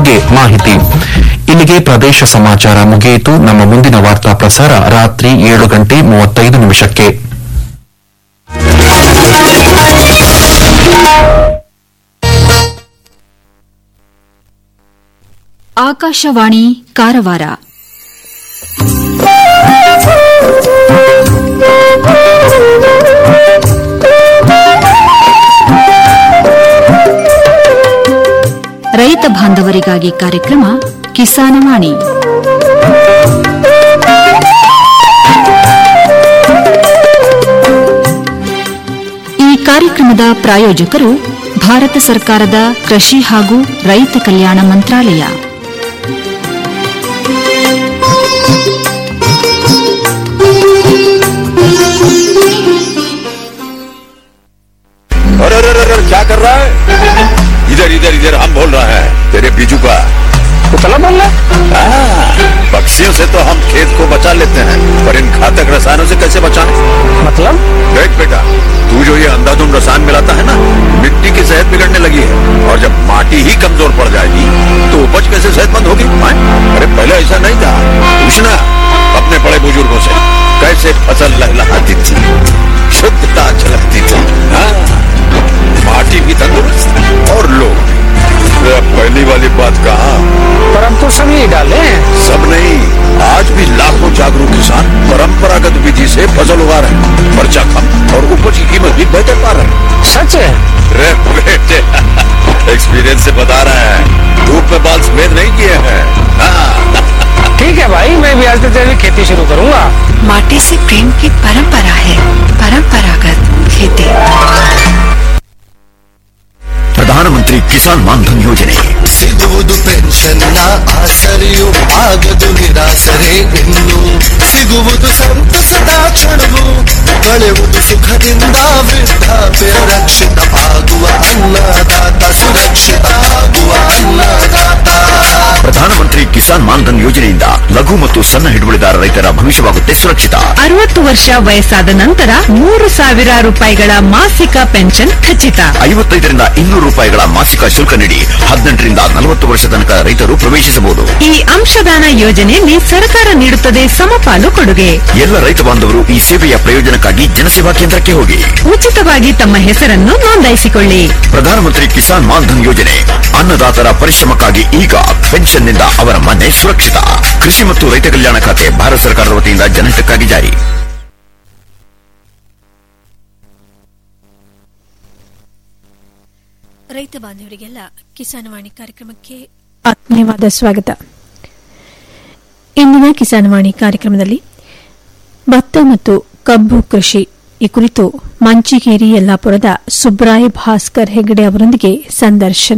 ಬಗ್ಗೆ ಮಾಹಿತಿ ಇಲ್ಲಿಗೆ ಪ್ರದೇಶ ಸಮಾಚಾರ ಮುಗಿಯಿತು ನಮ್ಮ ಮುಂದಿನ ವಾರ್ತಾ ಪ್ರಸಾರ ರಾತ್ರಿ ಏಳು ಗಂಟೆ ಮೂವತ್ತೈದು ನಿಮಿಷಕ್ಕೆ ಆಕಾಶವಾಣಿ ಕಾರವಾರ ರೈತ ಬಾಂಧವರಿಗಾಗಿ ಕಾರ್ಯಕ್ರಮ ಕಿಸಾನವಾಣಿ ಈ ಕಾರ್ಯಕ್ರಮದ ಪ್ರಾಯೋಜಕರು ಭಾರತ ಸರ್ಕಾರದ ಕೃಷಿ ಹಾಗೂ ರೈತ ಕಲ್ಯಾಣ ಮಂತ್ರಾಲಯ अरे अरे अरे क्या कर रहा है इधर इधर इधर हम बोल रहे हैं तेरे बीजू का तो कला बोल रहा हाँ, पक्षियों से तो हम खेत को बचा लेते हैं पर इन घातक रसायनों से कैसे बचाएं? मतलब देख बेटा तू जो ये अंधाधुंध रसायन मिलाता है ना मिट्टी की सेहत बिगड़ने लगी है और जब माटी ही कमजोर पड़ जाएगी तो उपज कैसे सेहतमंद होगी हाँ? अरे पहले ऐसा नहीं था पूछना अपने बड़े बुजुर्गों से कैसे फसल लहलहाती थी शुद्धता झलकती थी हाँ, माटी भी तंदुरुस्त और लोग भी। अरे अब पहली वाली बात कहा पर अब तो सब यही डाले हैं सब नहीं आज भी लाखों जागरूक किसान परंपरागत विधि से फसल उगा रहे हैं खर्चा कम और उपज की कीमत भी बेहतर पा रहे हैं सच है रे बेटे एक्सपीरियंस से बता रहे हैं धूप में बाल सफेद नहीं किए हैं हाँ, ठीक है भाई मैं भी आज से तेरी खेती शुरू करूंगा माटी से प्रेम की परंपरा है परंपरागत खेती ಪ್ರಧಾನಮಂತ್ರಿ ಕಿಸಾನ್ ಮಾನ್ಧನ್ ಯೋಜನೆ ಸಿಗುವುದು ಪೆನ್ಷನ್ನ ಆಸರೆಯು ಆಗದು ನಿರಾಸರೆ ಇನ್ನು ಸಿಗುವುದು ಸಂತಸದ ಕ್ಷಣವು ಕಳೆಯುವುದು ಸುಖದಿಂದ ವೃದ್ಧಾಪ್ಯ ರಕ್ಷಿತ ಆಗುವ ಅನ್ನದಾತ ಸುರಕ್ಷಿತ ಆಗುವ ಅನ್ನದಾತ ಪ್ರಧಾನಮಂತ್ರಿ ಕಿಸಾನ್ ಮಾನ್ಧನ್ ಯೋಜನೆಯಿಂದ ಲಘು ಮತ್ತು ಸಣ್ಣ ಹಿಡುವಳಿದಾರ ರೈತರ ಭವಿಷ್ಯವಾಗುತ್ತೆ ಸುರಕ್ಷಿತ ಅರವತ್ತು ವರ್ಷ ವಯಸ್ಸಾದ ನಂತರ ಮೂರು ಸಾವಿರ ರೂಪಾಯಿಗಳ ಮಾಸಿಕ ಪೆನ್ಷನ್ ಖಚಿತ ಐವತ್ತೈದರಿಂದ ಇನ್ನೂರು ರೂಪಾಯಿಗಳ ಮಾಸಿಕ ಶುಲ್ಕ ನೀಡಿ ಹದಿನೆಂಟರಿಂದ ನಲವತ್ತು ವರ್ಷ ತನಕ ರೈತರು ಪ್ರವೇಶಿಸಬಹುದು ಈ ಅಂಶದಾನ ಯೋಜನೆಯಲ್ಲಿ ಸರ್ಕಾರ ನೀಡುತ್ತದೆ ಸಮಪಾಲು ಕೊಡುಗೆ ಎಲ್ಲ ರೈತ ಬಾಂಧವರು ಈ ಸೇವೆಯ ಪ್ರಯೋಜನಕ್ಕಾಗಿ ಜನಸೇವಾ ಕೇಂದ್ರಕ್ಕೆ ಹೋಗಿ ಉಚಿತವಾಗಿ ತಮ್ಮ ಹೆಸರನ್ನು ನೋಂದಾಯಿಸಿಕೊಳ್ಳಿ ಪ್ರಧಾನಮಂತ್ರಿ ಕಿಸಾನ್ ಮಾನ್ಧನ್ ಯೋಜನೆ ಅನ್ನದಾತರ ಪರಿಶ್ರಮಕ್ಕಾಗಿ ಈಗ ಪೆನ್ಷನ್ನಿಂದ ಅವರ ಮನೆ ಸುರಕ್ಷಿತ ಕೃಷಿ ಮತ್ತು ರೈತ ಕಲ್ಯಾಣ ಖಾತೆ ಭಾರತ ಸರ್ಕಾರದ ವತಿಯಿಂದ ಜನಹಿತಕ್ಕಾಗಿ ಜಾರಿ ರೈತ ಬಾಂಧವರಿಗೆಲ್ಲ ಕಿಸಾನವಾಣಿ ಕಾರ್ಯಕ್ರಮಕ್ಕೆ ಆತ್ಮೀಯವಾದ ಸ್ವಾಗತ ಇಂದಿನ ಕಿಸಾನವಾಣಿ ಕಾರ್ಯಕ್ರಮದಲ್ಲಿ ಭತ್ತ ಮತ್ತು ಕಬ್ಬು ಕೃಷಿ ಈ ಕುರಿತು ಮಂಚಿಗೇರಿ ಯಲ್ಲಾಪುರದ ಸುಬ್ರಾಯ್ ಭಾಸ್ಕರ್ ಹೆಗಡೆ ಅವರೊಂದಿಗೆ ಸಂದರ್ಶನ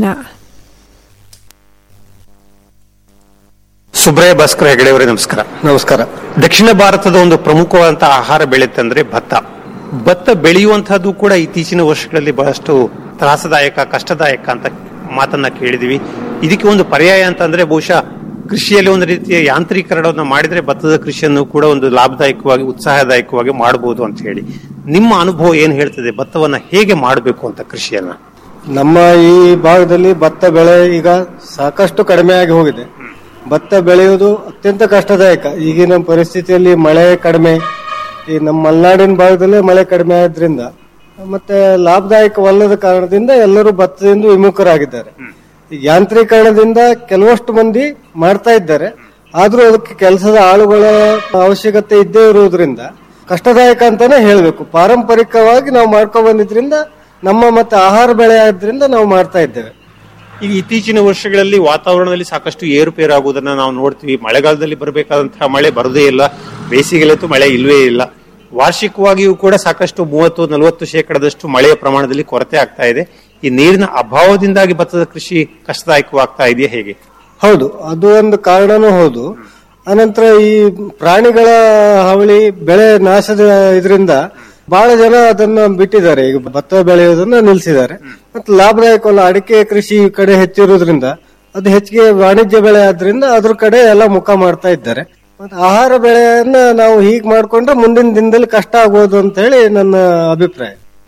ಸುಬ್ರಾಯ ಭಾಸ್ಕರ್ ಹೆಗಡೆ ಅವರೇ ನಮಸ್ಕಾರ ನಮಸ್ಕಾರ ದಕ್ಷಿಣ ಭಾರತದ ಒಂದು ಪ್ರಮುಖವಾದಂತಹ ಆಹಾರ ಬೆಳೆ ತಂದ್ರೆ ಭತ್ತ ಭತ್ತ ಬೆಳೆಯುವಂತಹದ್ದು ಕೂಡ ಇತ್ತೀಚಿನ ವರ್ಷಗಳಲ್ಲಿ ಬಹಳಷ್ಟು ತ್ರಾಸದಾಯಕ ಕಷ್ಟದಾಯಕ ಅಂತ ಮಾತನ್ನ ಕೇಳಿದೀವಿ ಇದಕ್ಕೆ ಒಂದು ಪರ್ಯಾಯ ಅಂತಂದ್ರೆ ಬಹುಶಃ ಕೃಷಿಯಲ್ಲಿ ಒಂದು ರೀತಿಯ ಯಾಂತ್ರೀಕರಣವನ್ನು ಮಾಡಿದ್ರೆ ಭತ್ತದ ಕೃಷಿಯನ್ನು ಕೂಡ ಒಂದು ಲಾಭದಾಯಕವಾಗಿ ಉತ್ಸಾಹದಾಯಕವಾಗಿ ಮಾಡಬಹುದು ಅಂತ ಹೇಳಿ ನಿಮ್ಮ ಅನುಭವ ಏನ್ ಹೇಳ್ತದೆ ಭತ್ತವನ್ನ ಹೇಗೆ ಮಾಡಬೇಕು ಅಂತ ಕೃಷಿಯನ್ನ ನಮ್ಮ ಈ ಭಾಗದಲ್ಲಿ ಭತ್ತ ಬೆಳೆ ಈಗ ಸಾಕಷ್ಟು ಕಡಿಮೆ ಆಗಿ ಹೋಗಿದೆ ಭತ್ತ ಬೆಳೆಯುವುದು ಅತ್ಯಂತ ಕಷ್ಟದಾಯಕ ಈಗಿನ ಪರಿಸ್ಥಿತಿಯಲ್ಲಿ ಮಳೆ ಕಡಿಮೆ ಈ ನಮ್ಮ ಮಲೆನಾಡಿನ ಭಾಗದಲ್ಲೇ ಮಳೆ ಕಡಿಮೆ ಆದ್ರಿಂದ ಮತ್ತೆ ಲಾಭದಾಯಕವಲ್ಲದ ಕಾರಣದಿಂದ ಎಲ್ಲರೂ ಭತ್ತದಿಂದ ವಿಮುಖರಾಗಿದ್ದಾರೆ ಈ ಯಾಂತ್ರೀಕರಣದಿಂದ ಕೆಲವಷ್ಟು ಮಂದಿ ಮಾಡ್ತಾ ಇದ್ದಾರೆ ಆದ್ರೂ ಅದಕ್ಕೆ ಕೆಲಸದ ಆಳುಗಳ ಅವಶ್ಯಕತೆ ಇದ್ದೇ ಇರುವುದರಿಂದ ಕಷ್ಟದಾಯಕ ಅಂತಾನೆ ಹೇಳ್ಬೇಕು ಪಾರಂಪರಿಕವಾಗಿ ನಾವು ಮಾಡ್ಕೊಂಡ್ ಬಂದಿದ್ರಿಂದ ನಮ್ಮ ಮತ್ತೆ ಆಹಾರ ಬೆಳೆ ಆದ್ರಿಂದ ನಾವು ಮಾಡ್ತಾ ಇದ್ದೇವೆ ಈಗ ಇತ್ತೀಚಿನ ವರ್ಷಗಳಲ್ಲಿ ವಾತಾವರಣದಲ್ಲಿ ಸಾಕಷ್ಟು ಏರುಪೇರು ಆಗುವುದನ್ನ ನಾವು ನೋಡ್ತೀವಿ ಮಳೆಗಾಲದಲ್ಲಿ ಬರಬೇಕಾದಂತಹ ಮಳೆ ಬರುದೇ ಇಲ್ಲ ಬೇಸಿಗೆಲಂತೂ ಮಳೆ ಇಲ್ವೇ ಇಲ್ಲ ವಾರ್ಷಿಕವಾಗಿಯೂ ಕೂಡ ಸಾಕಷ್ಟು ಮೂವತ್ತು ನಲವತ್ತು ಶೇಕಡದಷ್ಟು ಮಳೆಯ ಪ್ರಮಾಣದಲ್ಲಿ ಕೊರತೆ ಆಗ್ತಾ ಇದೆ ಈ ನೀರಿನ ಅಭಾವದಿಂದಾಗಿ ಭತ್ತದ ಕೃಷಿ ಕಷ್ಟದಾಯಕವಾಗ್ತಾ ಇದೆಯಾ ಹೇಗೆ ಹೌದು ಅದು ಒಂದು ಕಾರಣನೂ ಹೌದು ಅನಂತರ ಈ ಪ್ರಾಣಿಗಳ ಹಾವಳಿ ಬೆಳೆ ನಾಶದ ಇದರಿಂದ ಬಹಳ ಜನ ಅದನ್ನ ಬಿಟ್ಟಿದ್ದಾರೆ ಈಗ ಭತ್ತ ಬೆಳೆಯೋದನ್ನ ನಿಲ್ಸಿದ್ದಾರೆ ಮತ್ತೆ ಲಾಭದಾಯಕವಲ್ಲ ಅಡಿಕೆ ಕೃಷಿ ಈ ಕಡೆ ಹೆಚ್ಚಿರೋದ್ರಿಂದ ಅದು ಹೆಚ್ಚಿಗೆ ವಾಣಿಜ್ಯ ಬೆಳೆ ಆದ್ರಿಂದ ಅದ್ರ ಕಡೆ ಎಲ್ಲ ಮುಖ ಮಾಡ್ತಾ ಇದ್ದಾರೆ ಮತ್ತೆ ಆಹಾರ ಬೆಳೆಯನ್ನ ನಾವು ಹೀಗ್ ಮಾಡ್ಕೊಂಡ್ರೆ ಮುಂದಿನ ದಿನದಲ್ಲಿ ಕಷ್ಟ ಆಗ್ಬೋದು ಅಂತ ಹೇಳಿ ನನ್ನ ಅಭಿಪ್ರಾಯ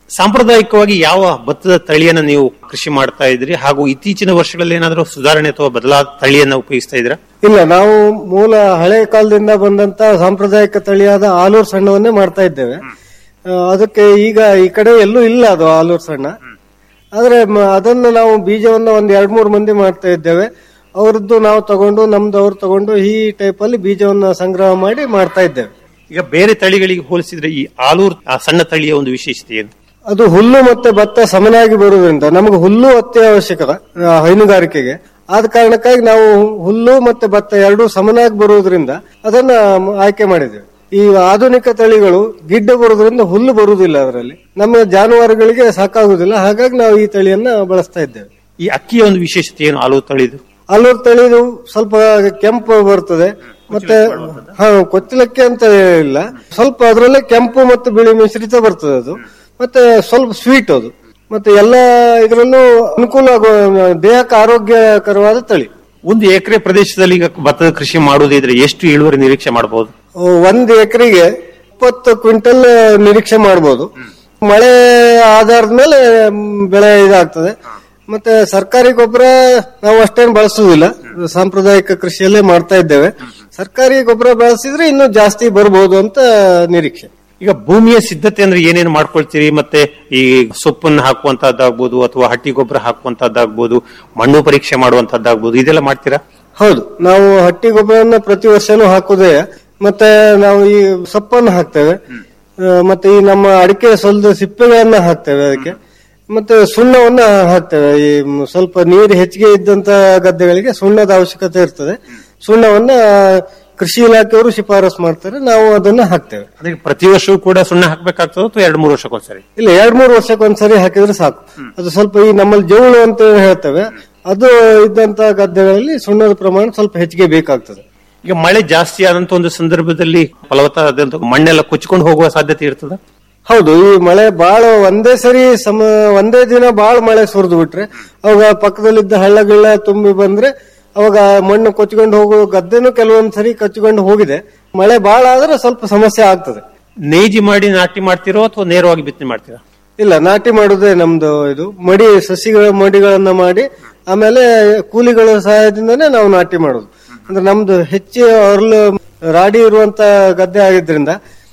ಸಾಂಪ್ರದಾಯಿಕವಾಗಿ ಯಾವ ಭತ್ತದ ತಳಿಯನ್ನ ನೀವು ಕೃಷಿ ಮಾಡ್ತಾ ಇದ್ರಿ ಹಾಗೂ ಇತ್ತೀಚಿನ ವರ್ಷಗಳಲ್ಲಿ ಏನಾದರೂ ಸುಧಾರಣೆ ಅಥವಾ ಬದಲಾದ ತಳಿಯನ್ನ ಉಪಯೋಗಿಸ್ತಾ ಇದ್ದೀರಾ ಇಲ್ಲ ನಾವು ಮೂಲ ಹಳೆ ಕಾಲದಿಂದ ಬಂದಂತ ಸಾಂಪ್ರದಾಯಿಕ ತಳಿಯಾದ ಆಲೂರು ಸಣ್ಣವನ್ನೇ ಮಾಡ್ತಾ ಇದ್ದೇವೆ ಆ, ಅದಕ್ಕೆ ಈಗ ಈ ಕಡೆ ಎಲ್ಲೂ ಇಲ್ಲ ಅದು ಆಲೂರು ಸಣ್ಣ ಆದ್ರೆ ಮ- ಅದನ್ನು ನಾವು ಬೀಜವನ್ನ ಒಂದ್ ಎರಡ್ ಮೂರು ಮಂದಿ ಮಾಡ್ತಾ ಇದ್ದೇವೆ ಅವ್ರದ್ದು ನಾವು ತಗೊಂಡು ನಮ್ದು ಅವ್ರು ತಗೊಂಡು ಈ ಟೈಪ್ ಅಲ್ಲಿ ಬೀಜವನ್ನ ಸಂಗ್ರಹ ಮಾಡಿ ಮಾಡ್ತಾ ಇದ್ದೇವೆ ಈಗ ಬೇರೆ ತಳಿಗಳಿಗೆ ಹೋಲಿಸಿದ್ರೆ ಈ ಆಲೂರ್ ಆ ಸಣ್ಣ ತಳಿಯ ಒಂದು ವಿಶೇಷತೆ ಏನು ಅದು ಹುಲ್ಲು ಮತ್ತೆ ಭತ್ತ ಸಮನಾಗಿ ಬರುವುದರಿಂದ ನಮಗೆ ಹುಲ್ಲು ಅತ್ಯವಶ್ಯಕ ಆ, ಹೈನುಗಾರಿಕೆಗೆ ಆದ ಕಾರಣಕ್ಕಾಗಿ ನಾವು ಹುಲ್ಲು ಮತ್ತೆ ಭತ್ತ ಎರಡೂ ಸಮನಾಗಿ ಬರುವುದರಿಂದ ಅದನ್ನ ಮ- ಆಯ್ಕೆ ಮಾಡಿದ್ದೇವೆ ಈ ಆಧುನಿಕ ತಳಿಗಳು ಗಿಡ್ಡ ಬರುವುದರಿಂದ ಹುಲ್ಲು ಬರುವುದಿಲ್ಲ ಅದರಲ್ಲಿ ನಮ್ಮ ಜಾನುವಾರುಗಳಿಗೆ ಸಾಕಾಗುವುದಿಲ್ಲ ಹಾಗಾಗಿ ನಾವು ಈ ತಳಿಯನ್ನ ಬಳಸ್ತಾ ಇದ್ದೇವೆ ಈ ಅಕ್ಕಿಯ ಒಂದು ವಿಶೇಷತೆ ಏನು ಆಲೂರು ತಳಿದು ಅಲ್ಲೂರು ತಳಿದು ಸ್ವಲ್ಪ ಕೆಂಪು ಬರ್ತದೆ ಮತ್ತೆ ಹಾ ಕೊಚ್ಚಲಕ್ಕೆ ಅಂತ ಇಲ್ಲ ಸ್ವಲ್ಪ ಅದರಲ್ಲೇ ಕೆಂಪು ಮತ್ತು ಬಿಳಿ ಮಿಶ್ರಿತ ಬರ್ತದೆ ಅದು ಮತ್ತೆ ಸ್ವಲ್ಪ ಸ್ವೀಟ್ ಅದು ಮತ್ತೆ ಎಲ್ಲ ಇದರಲ್ಲೂ ಅನುಕೂಲ ಆಗುವ ದೇಹಕ್ಕೆ ಆರೋಗ್ಯಕರವಾದ ತಳಿ ಒಂದು ಎಕರೆ ಪ್ರದೇಶದಲ್ಲಿ ಈಗ ಭತ್ತದ ಕೃಷಿ ಮಾಡುವುದಿದ್ರೆ ಎಷ್ಟು ಇಳುವರಿ ನಿರೀಕ್ಷೆ ಮಾಡಬಹುದು ಒಂದು ಎಕರೆಗೆ ಇಪ್ಪತ್ತು ಕ್ವಿಂಟಲ್ ನಿರೀಕ್ಷೆ ಮಾಡಬಹುದು ಮಳೆ ಆಧಾರದ ಮೇಲೆ ಮ್, ಬೆಳೆ ಇದಾಗ್ತದೆ ಮತ್ತೆ ಸರ್ಕಾರಿ ಗೊಬ್ಬರ ನಾವು ಅಷ್ಟೇನು ಬಳಸುವುದಿಲ್ಲ ಸಾಂಪ್ರದಾಯಿಕ ಕೃಷಿಯಲ್ಲೇ ಮಾಡ್ತಾ ಇದ್ದೇವೆ ಸರ್ಕಾರಿ ಗೊಬ್ಬರ ಬಳಸಿದ್ರೆ ಇನ್ನೂ ಜಾಸ್ತಿ ಬರಬಹುದು ಅಂತ ನಿರೀಕ್ಷೆ ಈಗ ಭೂಮಿಯ ಸಿದ್ಧತೆ ಅಂದ್ರೆ ಏನೇನು ಮಾಡ್ಕೊಳ್ತೀರಿ ಮತ್ತೆ ಈ ಸೊಪ್ಪನ್ನು ಹಾಕುವಂತಹದ್ದಾಗ್ಬೋದು ಅಥವಾ ಹಟ್ಟಿ ಗೊಬ್ಬರ ಹಾಕುವಂತಹದ್ದಾಗ್ಬೋದು ಮಣ್ಣು ಪರೀಕ್ಷೆ ಮಾಡುವಂತಹದ್ದಾಗ್ಬೋದು ಇದೆಲ್ಲ ಮಾಡ್ತೀರಾ ಹೌದು ನಾವು ಹಟ್ಟಿ ಗೊಬ್ಬರನ್ನ ಪ್ರತಿ ವರ್ಷನೂ ಹಾಕುದೇ ಮತ್ತೆ ನಾವು ಈ ಸೊಪ್ಪನ್ನು ಹಾಕ್ತೇವೆ ಆ, ಮತ್ತೆ ಈ ನಮ್ಮ ಅಡಿಕೆ ಸೊಲ್ದ ಸಿಪ್ಪೆಗಳನ್ನ ಹಾಕ್ತೇವೆ ಅದಕ್ಕೆ ಮತ್ತೆ ಸುಣ್ಣವನ್ನ ಹಾಕ್ತೇವೆ ಈ ಮ್, ಸ್ವಲ್ಪ ನೀರು ಹೆಚ್ಚಿಗೆ ಇದ್ದಂತ ಗದ್ದೆಗಳಿಗೆ ಸುಣ್ಣದ ಅವಶ್ಯಕತೆ ಇರ್ತದೆ ಸುಣ್ಣವನ್ನ ಕೃಷಿ ಇಲಾಖೆಯವರು ಶಿಫಾರಸು ಮಾಡ್ತಾರೆ ನಾವು ಅದನ್ನ ಹಾಕ್ತೇವೆ ಅದಕ್ಕೆ ಪ್ರತಿ ವರ್ಷವೂ ಕೂಡ ಸುಣ್ಣ ಹಾಕ್ಬೇಕಾಗ್ತದೆ ಅಥವಾ ಎರಡು ಮೂರು ವರ್ಷಕ್ಕೊಂದ್ಸರಿ ಇಲ್ಲ ಎರಡ್ ಮೂರು ವರ್ಷಕ್ಕೆ ಒಂದ್ಸರಿ ಹಾಕಿದ್ರೆ ಸಾಕು ಅದು ಸ್ವಲ್ಪ ಈ ನಮ್ಮಲ್ಲಿ ಜೌಳು ಅಂತ ಹೇಳ್ತೇವೆ ಅದು ಇದ್ದಂತ ಗದ್ದೆಗಳಲ್ಲಿ ಸುಣ್ಣದ ಪ್ರಮಾಣ ಸ್ವಲ್ಪ ಹೆಚ್ಚಿಗೆ ಬೇಕಾಗ್ತದೆ ಈಗ ಮಳೆ ಜಾಸ್ತಿ ಆದಂತ ಒಂದು ಸಂದರ್ಭದಲ್ಲಿ ಫಲವತ್ತಾದಂತ ಮಣ್ಣೆಲ್ಲ ಕೊಚ್ಚಿಕೊಂಡು ಹೋಗುವ ಸಾಧ್ಯತೆ ಇರ್ತದ ಹೌದು ಈ ಮಳೆ ಬಾಳ ಒಂದೇ ಸರಿ ಸಮ ಒಂದೇ ದಿನ ಬಾಳ ಮಳೆ ಸುರಿದು ಬಿಟ್ರೆ ಅವಾಗ ಪಕ್ಕದಲ್ಲಿದ್ದ ಹಳ್ಳ ಗಿಳ್ಳ ತುಂಬಿ ಬಂದ್ರೆ ಅವಾಗ ಮಣ್ಣು ಕೊಚ್ಕೊಂಡು ಹೋಗೋ ಗದ್ದೆನೂ ಕೆಲವೊಂದ್ ಸರಿ ಕೊಚ್ಕೊಂಡು ಹೋಗಿದೆ ಮಳೆ ಬಾಳ ಆದ್ರೆ ಸ್ವಲ್ಪ ಸಮಸ್ಯೆ ಆಗ್ತದೆ ನೇಜಿ ಮಾಡಿ ನಾಟಿ ಮಾಡ್ತಿರೋ ಅಥವಾ ನೇರವಾಗಿ ಬಿತ್ತನೆ ಮಾಡ್ತೀರಾ ಇಲ್ಲ ನಾಟಿ ಮಾಡುದೇ ನಮ್ದು ಇದು ಮಡಿ ಸಸಿಗಳ ಮಡಿಗಳನ್ನ ಮಾಡಿ ಆಮೇಲೆ ಕೂಲಿಗಳ ಸಹಾಯದಿಂದನೇ ನಾವು ನಾಟಿ ಮಾಡೋದು ಅಂದ್ರೆ ನಮ್ದು ಹೆಚ್ಚು ಅರ್ಲು ರಾಡಿ ಇರುವಂತ ಗದ್ದೆ ಆಗಿದ್ರಿಂದ